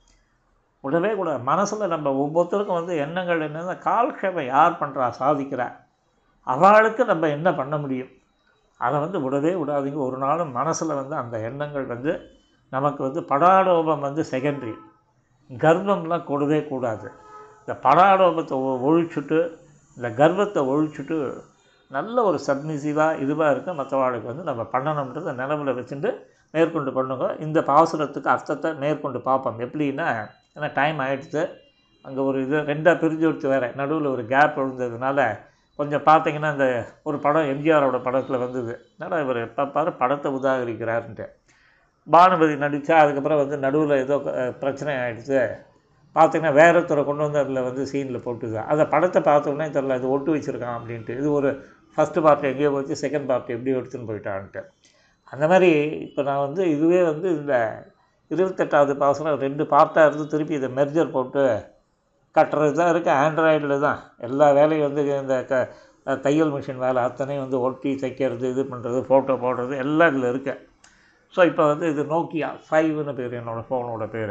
Speaker 1: விடவே கூடாது மனசில் நம்ம ஒவ்வொருத்தருக்கும் வந்து எண்ணங்கள் என்னென்னா காலக்ஷேபம் யார் பண்ணுறா சாதிக்கிறா அவளுக்கு நம்ம என்ன பண்ண முடியும் அதை வந்து விடவே விடாதீங்க ஒரு நாளும் மனசில் வந்து அந்த எண்ணங்கள் வந்து நமக்கு வந்து படாடோபம் வந்து செகண்டரி கர்வம்லாம் கூடவே கூடாது இந்த படாடோபத்தை ஒ- ஒழிச்சுட்டு இந்த கர்வத்தை ஒழிச்சுட்டு நல்ல ஒரு சப்மிசிவாக இதுவாக இருக்க மற்றவாளுக்கு வந்து நம்ம பண்ணணுன்றதை நிலவில் வச்சுட்டு மேற்கொண்டு பண்ணுங்க இந்த பாசுரத்துக்கு அர்த்தத்தை மேற்கொண்டு பார்ப்போம் எப்படின்னா ஏன்னா டைம் ஆகிடுச்சு அங்கே ஒரு இது ரெண்டாக பிரிஞ்சு கொடுத்து வேறு நடுவில் ஒரு கேப் விழுந்ததுனால கொஞ்சம் பார்த்தீங்கன்னா இந்த ஒரு படம் எம்ஜிஆரோட படத்தில் வந்தது என்னடா இவர் எப்போ பாரு படத்தை உதாகரிக்கிறாருன்ட்டு பானுபதி நடித்தா அதுக்கப்புறம் வந்து நடுவில் ஏதோ அஹ், பிரச்சனை ஆகிடுச்சு பார்த்தீங்கன்னா வேற ஒருத்தரை கொண்டு வந்து அதில் வந்து சீனில் போட்டுது அதை படத்தை பார்த்தோன்னே தெரில இது ஒட்டு வச்சுருக்கான் அப்படின்ட்டு இது ஒரு ஃபஸ்ட்டு பார்ட் எங்கேயோ போச்சு செகண்ட் பார்ட் எப்படி எடுத்துன்னு போயிட்டான்ட்டு அந்த மாதிரி இப்போ நான் வந்து இதுவே வந்து இந்த இருபத்தெட்டாவது பாசனம் ரெண்டு பார்ட்டாக இருந்து திருப்பி இதை மெர்ஜர் போட்டு கட்டுறது தான் இருக்குது ஆண்ட்ராய்டில் தான் எல்லா வேலையும் வந்து இந்த க தையல் மிஷின் வேலை அத்தனையும் வந்து ஒட்டி தைக்கிறது இது பண்ணுறது ஃபோட்டோ போடுறது எல்லாம் இதில் இருக்கு ஸோ இப்போ வந்து இது நோக்கியா ஃபைவ்னு பேர் என்னோடய ஃபோனோட பேர்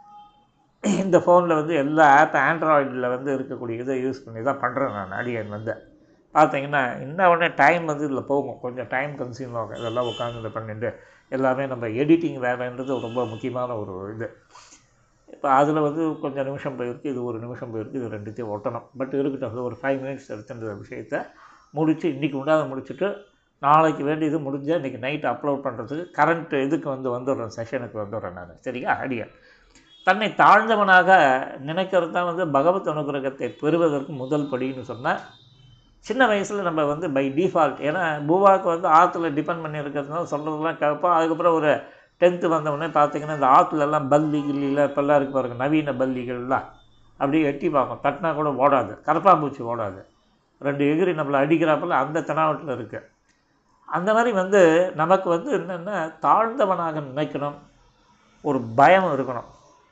Speaker 1: இந்த ஃபோனில் வந்து எல்லா ஆப் ஆண்ட்ராய்டில் வந்து இருக்கக்கூடிய இதை யூஸ் பண்ணி தான் பண்ணுறேன் நான் அடியன் வந்து பார்த்தீங்கன்னா இன்னும் உடனே டைம் வந்து இதில் போகும் கொஞ்சம் டைம் கன்சியூம் ஆகும் இதெல்லாம் உட்காந்து இதை பண்ணிட்டு எல்லாமே நம்ம எடிட்டிங் வேலைன்றது ரொம்ப முக்கியமான ஒரு இது இப்போ அதில் வந்து கொஞ்சம் நிமிஷம் போயிருக்கு இது ஒரு நிமிஷம் போயிருக்கு இது ரெண்டுத்தையும் ஒட்டணும் பட் இருக்கட்டும் அது ஒரு ஃபைவ் மினிட்ஸ் எடுத்துன்ற விஷயத்தை முடித்து இன்றைக்கி உண்டாத முடிச்சுட்டு நாளைக்கு வேண்டியது முடிஞ்சால் இன்றைக்கி நைட் அப்லோட் பண்ணுறதுக்கு கரண்ட் இதுக்கு வந்து வந்துடுறேன் செஷனுக்கு வந்துடுறேன் நான் சரியா அடியா தன்னை தாழ்ந்தவனாக நினைக்கிறது தான் வந்து பகவத் அனுகிரகத்தை பெறுவதற்கு முதல் படின்னு சொன்னால் சின்ன வயசில் நம்ம வந்து பை டிஃபால்ட் ஏன்னா பூவாக்கு வந்து ஆற்றுல டிபெண்ட் பண்ணி இருக்கிறதுனால சொல்கிறதெல்லாம் கேட்போம் அதுக்கப்புறம் ஒரு டென்த்து வந்தவுடனே பார்த்தீங்கன்னா இந்த ஆற்றுலலாம் பல்லி கில்லியில் இப்போல்லாம் இருக்கு பாருங்க நவீன பல்லிகள்லாம் அப்படியே எட்டி பார்க்கும் தட்டினா கூட ஓடாது கரப்பாம்பூச்சி ஓடாது ரெண்டு எகிரி நம்மளை அடிக்கிறாப்பில் அந்த தெனாவட்டில் இருக்குது அந்த மாதிரி வந்து நமக்கு வந்து என்னென்னா தாழ்ந்தவனாக நினைக்கணும் ஒரு பயம் இருக்கணும்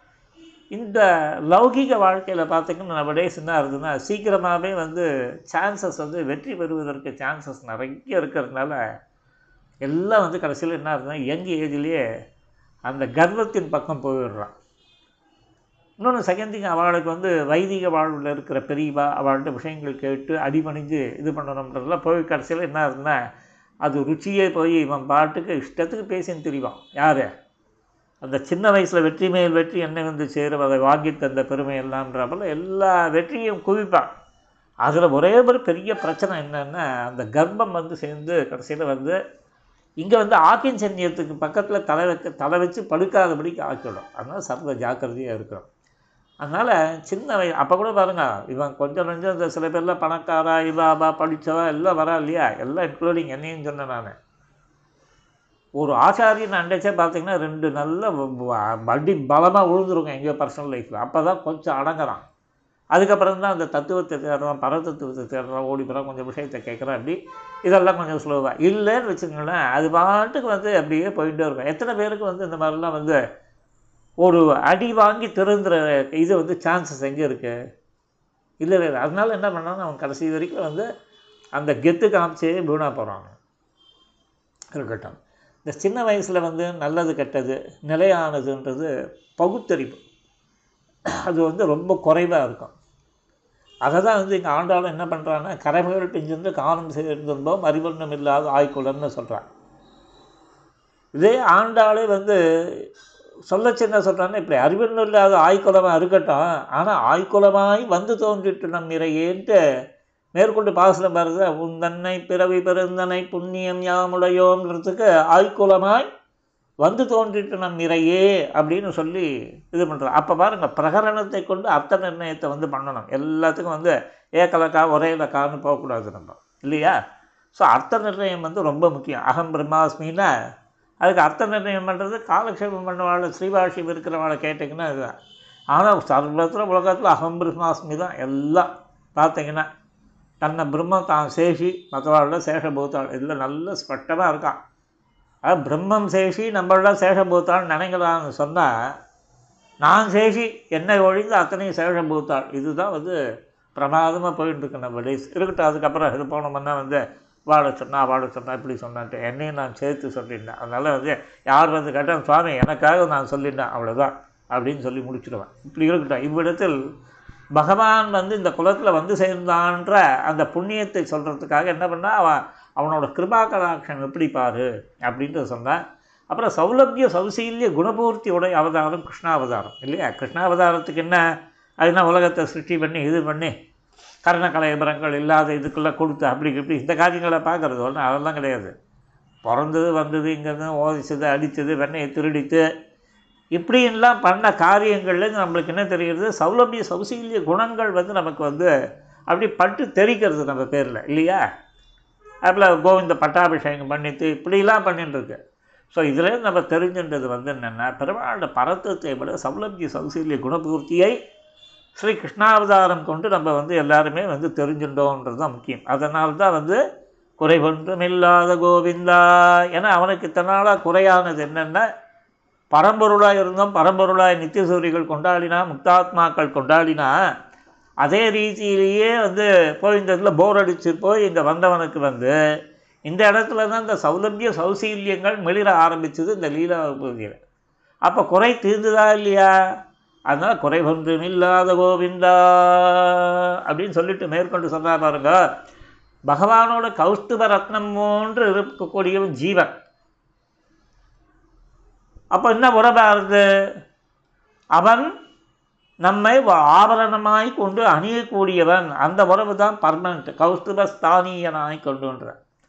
Speaker 1: இந்த லௌகிக வாழ்க்கையில் பார்த்தீங்கன்னா நம்ம டேஸ் என்ன ஆகுதுன்னா சீக்கிரமாகவே வந்து சான்சஸ் வந்து வெற்றி பெறுவதற்கு சான்சஸ் நிறைய இருக்கிறதுனால எல்லாம் வந்து கடைசியில் என்ன ஆகுதுன்னா யங் ஏஜ்லேயே அந்த கர்வத்தின் பக்கம் போயிடுறான் இன்னொன்று செகண்ட் திங் அவளுக்கு வந்து வைதிக வாழ்வில் இருக்கிற பெரியவா அவள்கிட்ட விஷயங்கள் கேட்டு அடிபணிஞ்சு இது பண்ணணுன்றதெல்லாம் போய் கடைசியில் என்ன ஆகுதுன்னா அது ருச்சியே போய் இவன் பாட்டுக்கு இஷ்டத்துக்கு பேசின்னு திரிவான் யார் அந்த சின்ன வயசில் வெற்றி மேல் வெற்றி என்னை வந்து சேரும் அதை வாங்கி தந்த பெருமை எல்லாம்ன்றப்பல எல்லா வெற்றியும் குவிப்பான் அதில் ஒரே ஒரு பெரிய பிரச்சனை என்னென்னா அந்த கர்ப்பம் வந்து சேர்ந்து கடைசியில் வந்து இங்கே வந்து ஆக்கின் சன்னியத்துக்கு பக்கத்தில் தலை வைக்க தலை வச்சு படுக்காதபடிக்கு ஆக்கிடும் அதனால் சர்வ ஜாக்கிரதையாக இருக்கணும் அதனால் சின்ன வய அப்போ கூட பாருங்க இவன் கொஞ்சம் கொஞ்சம் இந்த சில பேர்லாம் பணக்காரா இவாபா படித்தவா எல்லாம் வரா இல்லையா எல்லாம் இன்க்ளூடிங் என்னையும் சொன்னேன் நான் ஒரு ஆச்சாரியன் அண்டைச்சே பார்த்தீங்கன்னா ரெண்டு நல்ல வ- வ- வடி பலமாக விழுந்துருங்க எங்கேயோ பர்சனல் லைஃப்பில் அப்போ தான் கொஞ்சம் அடங்குறான் அதுக்கப்புறம் தான் அந்த தத்துவத்தை தேடுறான் பரதத்துவத்தை தேடுறான் ஓடி போகிறான் கொஞ்சம் விஷயத்தை கேட்குறான் அப்படி இதெல்லாம் கொஞ்சம் ஸ்லோவாக இல்லைன்னு வச்சுக்கோங்களேன் அது பாட்டுக்கு வந்து அப்படியே போயிட்டே இருக்கும் எத்தனை பேருக்கு வந்து இந்த மாதிரிலாம் வந்து ஒரு அடி வாங்கி திருந்துற இது வந்து சான்சஸ் எங்கே இருக்குது இல்லை இல்லை அதனால என்ன பண்ணான்னு அவன் கடைசி வரைக்கும் வந்து அந்த கெத்து காமிச்சே வீணாக போகிறான் இருக்கட்டும் இந்த சின்ன வயசில் வந்து நல்லது கெட்டது நிலையானதுன்றது பகுத்தறிவு அது வந்து ரொம்ப குறைவாக இருக்கும் அதை தான் வந்து இங்கே ஆண்டாளும் என்ன பண்ணுறான்னா கரைமைகள் பிஞ்சிருந்து காலம் சேர்ந்திருந்தோம் அறிவண்ணம் இல்லாத ஆய்க்குலன்னு சொல்கிறான் இதே ஆண்டாளே வந்து சொல்ல சின்ன சொல்கிறான்னா இப்படி அறிவண்ணம் இல்லாத ஆய்க்குலமாக இருக்கட்டும் ஆனால் ஆய்க்குலமாய் வந்து தோன்றிட்டு நம் இறையேன்ட்டு மேற்கொண்டு பாசனம் பாருங்க உந்தன்னை பிறவி பெருந்தனை புண்ணியம் யாமுடையோன்றதுக்கு ஆய்க்குலமாய் வந்து தோன்றிட்டு நம் இறையே அப்படின்னு சொல்லி இது பண்ணுறோம் அப்போ பாருங்கள் பிரகரணத்தை கொண்டு அர்த்த நிர்ணயத்தை வந்து பண்ணணும் எல்லாத்துக்கும் வந்து ஏக்கலக்கா ஒரே இலக்கான்னு போகக்கூடாது நம்ம இல்லையா ஸோ அர்த்த நிர்ணயம் வந்து ரொம்ப முக்கியம் அகம் பிரம்மாஸ்மின்னா அதுக்கு அர்த்த நிர்ணயம் பண்ணுறது காலக்ஷேபம் பண்ணவாள் ஸ்ரீபாஷி இருக்கிறவாளை கேட்டிங்கன்னா இதுதான் ஆனால் சர்வத்தில் உலகத்தில் அகம் பிரம்மாஸ்மி தான் எல்லாம் பார்த்தீங்கன்னா தன்னை பிரம்மம் தான் சேஷி மற்றவாளோட சேஷபூத்தாள் இதில் நல்ல ஸ்பஷ்டமாக இருக்கான் அது பிரம்மம் சேஷி நம்மளோட சேஷபூத்தாள் நினைக்கலாம்னு சொன்னால் நான் சேஷி என்னை ஒழிந்து அத்தனையும் சேஷபூத்தாள் இதுதான் வந்து பிரமாதமாக போயிட்டு இருக்கு நம்ம டேஸ் இருக்கட்டும் அதுக்கப்புறம் இது போனோம்னா வந்து வாழ சொன்னா வாழ சொன்னா இப்படி சொன்னான்ட்டு என்னையும் நான் சேர்த்து சொல்லிட்டேன் அதனால் வந்து யார் வந்து கேட்டால் சுவாமி எனக்காக நான் சொல்லிட்டேன் அவ்வளோதான் அப்படின்னு சொல்லி முடிச்சிடுவேன் இப்படி இருக்கட்டும் இவ்விடத்தில் பகவான் வந்து இந்த குலத்தில் வந்து சேர்ந்தான்ற அந்த புண்ணியத்தை சொல்கிறதுக்காக என்ன பண்ணா அவன் அவனோட கிருபா கடாட்சம் எப்படி பாரு அப்படின்ட்டு சொன்னான் அப்புறம் சௌலபிய சௌசீல்ய குணபூர்த்தி உடைய அவதாரம் கிருஷ்ணாவதாரம் இல்லையா கிருஷ்ணாவதாரத்துக்கு என்ன அதுனா உலகத்தை சிருஷ்டி பண்ணி இது பண்ணி கரண கலையபரங்கள் இல்லாத இதுக்குள்ளே கொடுத்து அப்படி இப்படி இந்த காரியங்களை பார்க்குறது ஒன்றும் அதெல்லாம் கிடையாது பிறந்தது வந்தது இங்கேருந்து ஓதிச்சது அடித்தது வெண்ணையை திருடித்து இப்படியெல்லாம் பண்ண காரியங்கள்லேருந்து நம்மளுக்கு என்ன தெரிகிறது சௌலபிய சௌசீல்ய குணங்கள் வந்து நமக்கு வந்து அப்படி பட்டு தெரிக்கிறது நம்ம பேரில் இல்லையா அதில் கோவிந்த பட்டாபிஷேகம் பண்ணிட்டு இப்படிலாம் பண்ணிட்டு இருக்கு ஸோ இதில் நம்ம தெரிஞ்சுன்றது வந்து என்னென்னா பெருமாளோட பரத்தத்தை விட சௌலபிய சௌசீல்ய குணபூர்த்தியை ஸ்ரீ கிருஷ்ணாவதாரம் கொண்டு நம்ம வந்து எல்லாருமே வந்து தெரிஞ்சுட்டோன்றது தான் முக்கியம் அதனால தான் வந்து குறைவொன்றுமில்லாத கோவிந்தா ஏன்னா அவனுக்கு இத்தனை நாளாக குறையானது என்னென்னா பரம்பொருளாக இருந்தோம் பரம்பொருளாய் நித்தியசூரிகள் கொண்டாடினா முக்தாத்மாக்கள் கொண்டாடினா அதே ரீதியிலேயே வந்து போய் இந்த இடத்துல போர் அடிச்சு போய் இந்த வந்தவனுக்கு வந்து இந்த இடத்துல தான் இந்த சௌலபிய சௌசீல்யங்கள் மெளிர ஆரம்பிச்சது இந்த லீலா பகுதியில் அப்போ குறை தீர்ந்துதா இல்லையா அதனால் குறை ஒன்றும் இல்லாத கோவிந்தா அப்படின்னு சொல்லிட்டு மேற்கொண்டு சொன்னா பாருங்க பகவானோட கௌஸ்துப ரத்னம் போன்று இருக்கக்கூடியவன் ஜீவன் அப்போ என்ன உறவாகுது அவன் நம்மை வ- ஆபரணமாய் கொண்டு அணியக்கூடியவன் அந்த உறவு தான் பர்மனண்ட் கௌஸ்துபஸ்தானியனாய் கொண்டுன்ற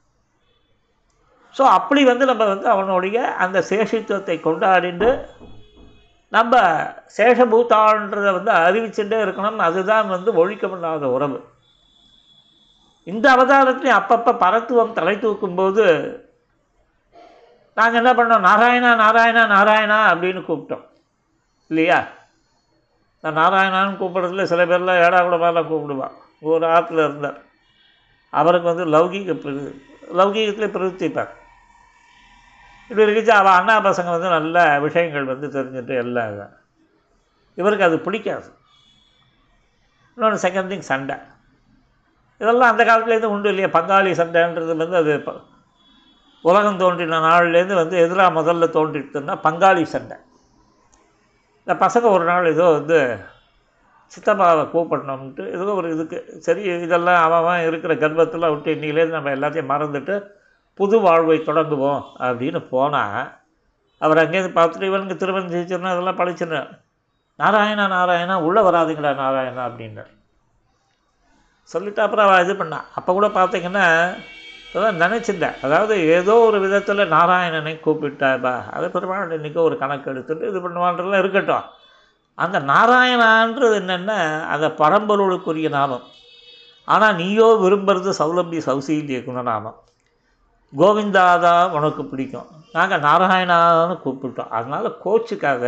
Speaker 1: ஸோ அப்படி வந்து நம்ம வந்து அவனுடைய அந்த சேஷித்துவத்தை கொண்டாடிண்டு நம்ம சேஷபூத்தான்றதை வந்து அறிவிச்சுட்டே இருக்கணும் அதுதான் வந்து ஒழிக்க முடியாத உறவு இந்த அவதாரத்திலையும் அப்பப்போ பரத்துவம் தலை தூக்கும்போது நாங்கள் என்ன பண்ணோம் நாராயணா நாராயணா நாராயணா அப்படின்னு கூப்பிட்டோம் இல்லையா நான் நாராயணான்னு கூப்பிட்றதுல சில பேர்லாம் ஏடா கூட மாதிரிலாம் கூப்பிடுவான் ஒரு ஆற்றுல இருந்தார் அவருக்கு வந்து லௌகீக பிரி லௌகீகத்தில் பிரவர்த்திப்பார் இப்படி இருந்துச்சு அவள் அண்ணா பசங்க வந்து நல்ல விஷயங்கள் வந்து தெரிஞ்சுட்டு எல்லாம் இது. இவருக்கு அது பிடிக்காது இன்னொன்று செகண்ட் திங் சண்டை இதெல்லாம் அந்த காலத்துலேருந்து உண்டு இல்லையா பங்காளி சண்டைன்றது வந்து அது ப- உலகம் தோன்றின நாள்லேருந்து வந்து எதிராக முதல்ல தோன்றிட்டுன்னா பங்காளி சண்டை இந்த பசங்க ஒரு நாள் ஏதோ வந்து சித்தப்பாவை கூப்பிடணும்ட்டு ஏதோ ஒரு இதுக்கு சரி இதெல்லாம் அவன் அவன் இருக்கிற கர்ப்பத்தில் விட்டு இன்னிலேருந்து நம்ம எல்லாத்தையும் மறந்துட்டு புது வாழ்வை தொடங்குவோம் அப்படின்னு போனால் அவர் அங்கேருந்து பார்த்துட்டு இவனுக்கு திருமணம் செஞ்சிருந்தா அதெல்லாம் பழிச்சிருந்தேன் நாராயணா நாராயணா உள்ளே வராதுங்களா நாராயணா அப்படின்னார் சொல்லிட்டு அப்புறம் அவள் இது பண்ணான் அப்போ கூட பார்த்தீங்கன்னா அதான் நினச்சிருந்தேன் அதாவது ஏதோ ஒரு விதத்தில் நாராயணனை கூப்பிட்டாப்பா அதை பெருமாள் இன்றைக்கி ஒரு கணக்கு எடுத்துட்டு இது பண்ணுவான்றதுலாம் இருக்கட்டும் அந்த நாராயணான்றது என்னென்னா அந்த பரம்பொருளுக்குரிய நாமம் ஆனால் நீயோ விரும்புறது சௌலபிய சௌசீல்ய குணநாமம் கோவிந்தா தான் உனக்கு பிடிக்கும் நாங்கள் நாராயணான்னு கூப்பிட்டோம் அதனால் கோச்சுக்காத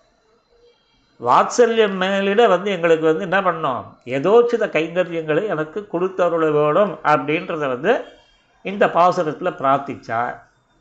Speaker 1: வாத்சல்யம் மேலிட வந்து எங்களுக்கு வந்து என்ன பண்ணோம் ஏதோச்சித கைங்கரியங்களை எனக்கு கொடுத்தருள வேணும் அப்படின்றத வந்து இந்த பாசுரத்தில் பிரார்த்திச்சார்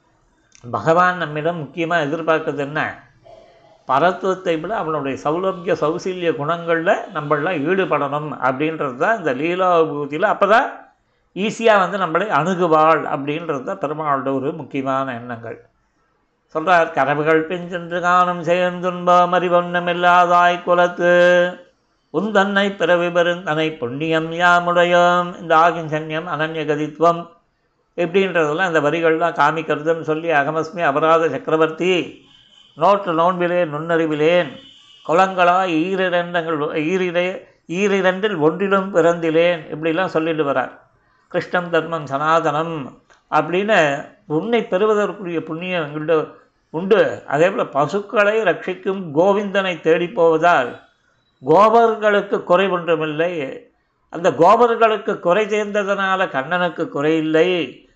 Speaker 1: பகவான் நம்மிடம் முக்கியமாக எதிர்பார்க்கறது என்ன பரத்துவத்தை விட அவனுடைய சௌலபிய சௌசீல்ய குணங்களில் நம்மளாம் ஈடுபடணும் அப்படின்றது தான் இந்த லீலா விபூதியில் அப்போ தான் ஈஸியாக வந்து நம்மளை அணுகுவாள் அப்படின்றது தான் பெருமாளோட ஒரு முக்கியமான எண்ணங்கள் சொல்கிறார் கரவுகள் பெஞ்சென்று காணும் சேர்ந்துன்பம் அறிவொன்னமில்லாதாய் குலத்து உன் தன்னை பிறவி பெருந்தனை புண்ணியம் யாமுடையோம் இந்த ஆகிஞ்சன்யம் அனன்யகதித்துவம் இப்படின்றதெல்லாம் இந்த வரிகள்லாம் காமிக்கிறதுன்னு சொல்லி அகமஸ்மி அபராத சக்கரவர்த்தி நோற்று நோன்பிலேன் நுண்ணறிவிலேன் குளங்களாய் ஈரிரண்டங்கள் ஈரிரை ஈரிரண்டில் ஒன்றிலும் பிறந்திலேன் இப்படிலாம் சொல்லிட்டு வரார் கிருஷ்ணம் தர்மம் சனாதனம் அப்படின்னு உன்னை பெறுவதற்குரிய புண்ணியம் எங்கள்கிட்ட உண்டு அதே போல் பசுக்களை ரட்சிக்கும் கோவிந்தனை தேடி போவதால் கோபர்களுக்கு குறை ஒன்றுமில்லை அந்த கோபர்களுக்கு குறை சேர்ந்ததனால கண்ணனுக்கு குறையில்லை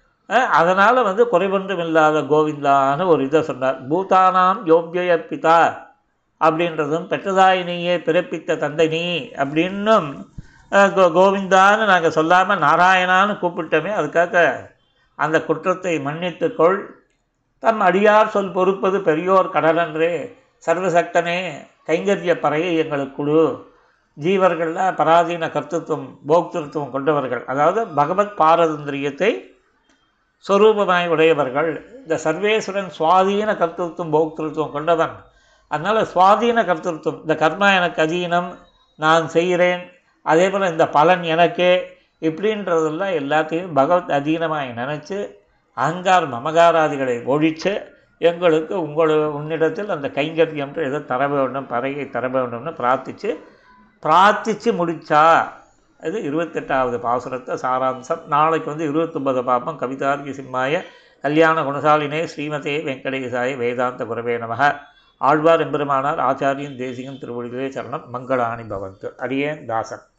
Speaker 1: அதனால் வந்து குறைவொன்றும் இல்லாத கோவிந்தான்னு ஒரு இதை சொன்னார் பூதானாம் யோக்கிய பிதா அப்படின்றதும் பெற்றதாய் நீயே பிறப்பித்த தந்தை நீ அப்படின்னும் கோ கோவிந்தான்னு நாங்கள் சொல்லாமல் நாராயணான்னு கூப்பிட்டோமே அதுக்காக அந்த குற்றத்தை மன்னித்துக்கொள் தம் அடியார் சொல் பொறுப்பது பெரியோர் கடலன்றே சர்வசக்தனே கைங்கரிய பறையை எங்களுக்கு குழு ஜீவர்களில் பராதீன கர்த்தத்துவம் போக்திருத்துவம் கொண்டவர்கள் அதாவது பகவத் பாரதந்திரியத்தை சொரூபமாய் உடையவர்கள் இந்த சர்வேஸ்வரன் சுவாதீன கர்த்தத்துவம் போக்திருத்துவம் கொண்டவன் அதனால் சுவாதீன கர்த்தத்துவம் இந்த கர்மா எனக்கு அதீனம் நான் செய்கிறேன் அதே போல் இந்த பலன் எனக்கே இப்படின்றதெல்லாம் எல்லாத்தையும் பகவத் அதீனமாய் நினச்சி அகங்கார் மமகாராதிகளை ஒழித்து எங்களுக்கு உங்களு உன்னிடத்தில் அந்த கைங்கரியம்ன்ற எதை தர வேண்டும் பறையை தர வேண்டும்னு பிரார்த்தித்து பிரார்த்தித்து முடித்தா இது இருபத்தெட்டாவது பாசுரத்தை சாராம்சம் நாளைக்கு வந்து இருபத்தொன்பது பாப்பம் கவிதார்கி சிம்மாய கல்யாண குணசாலினே ஸ்ரீமதே வெங்கடேசாய வேதாந்த குரவே நமக ஆழ்வார் எம்பெருமானார் ஆச்சாரியன் தேசிகன் திருவடிகளே சரணம் மங்களாணி பவந்து அடியேன் தாசன்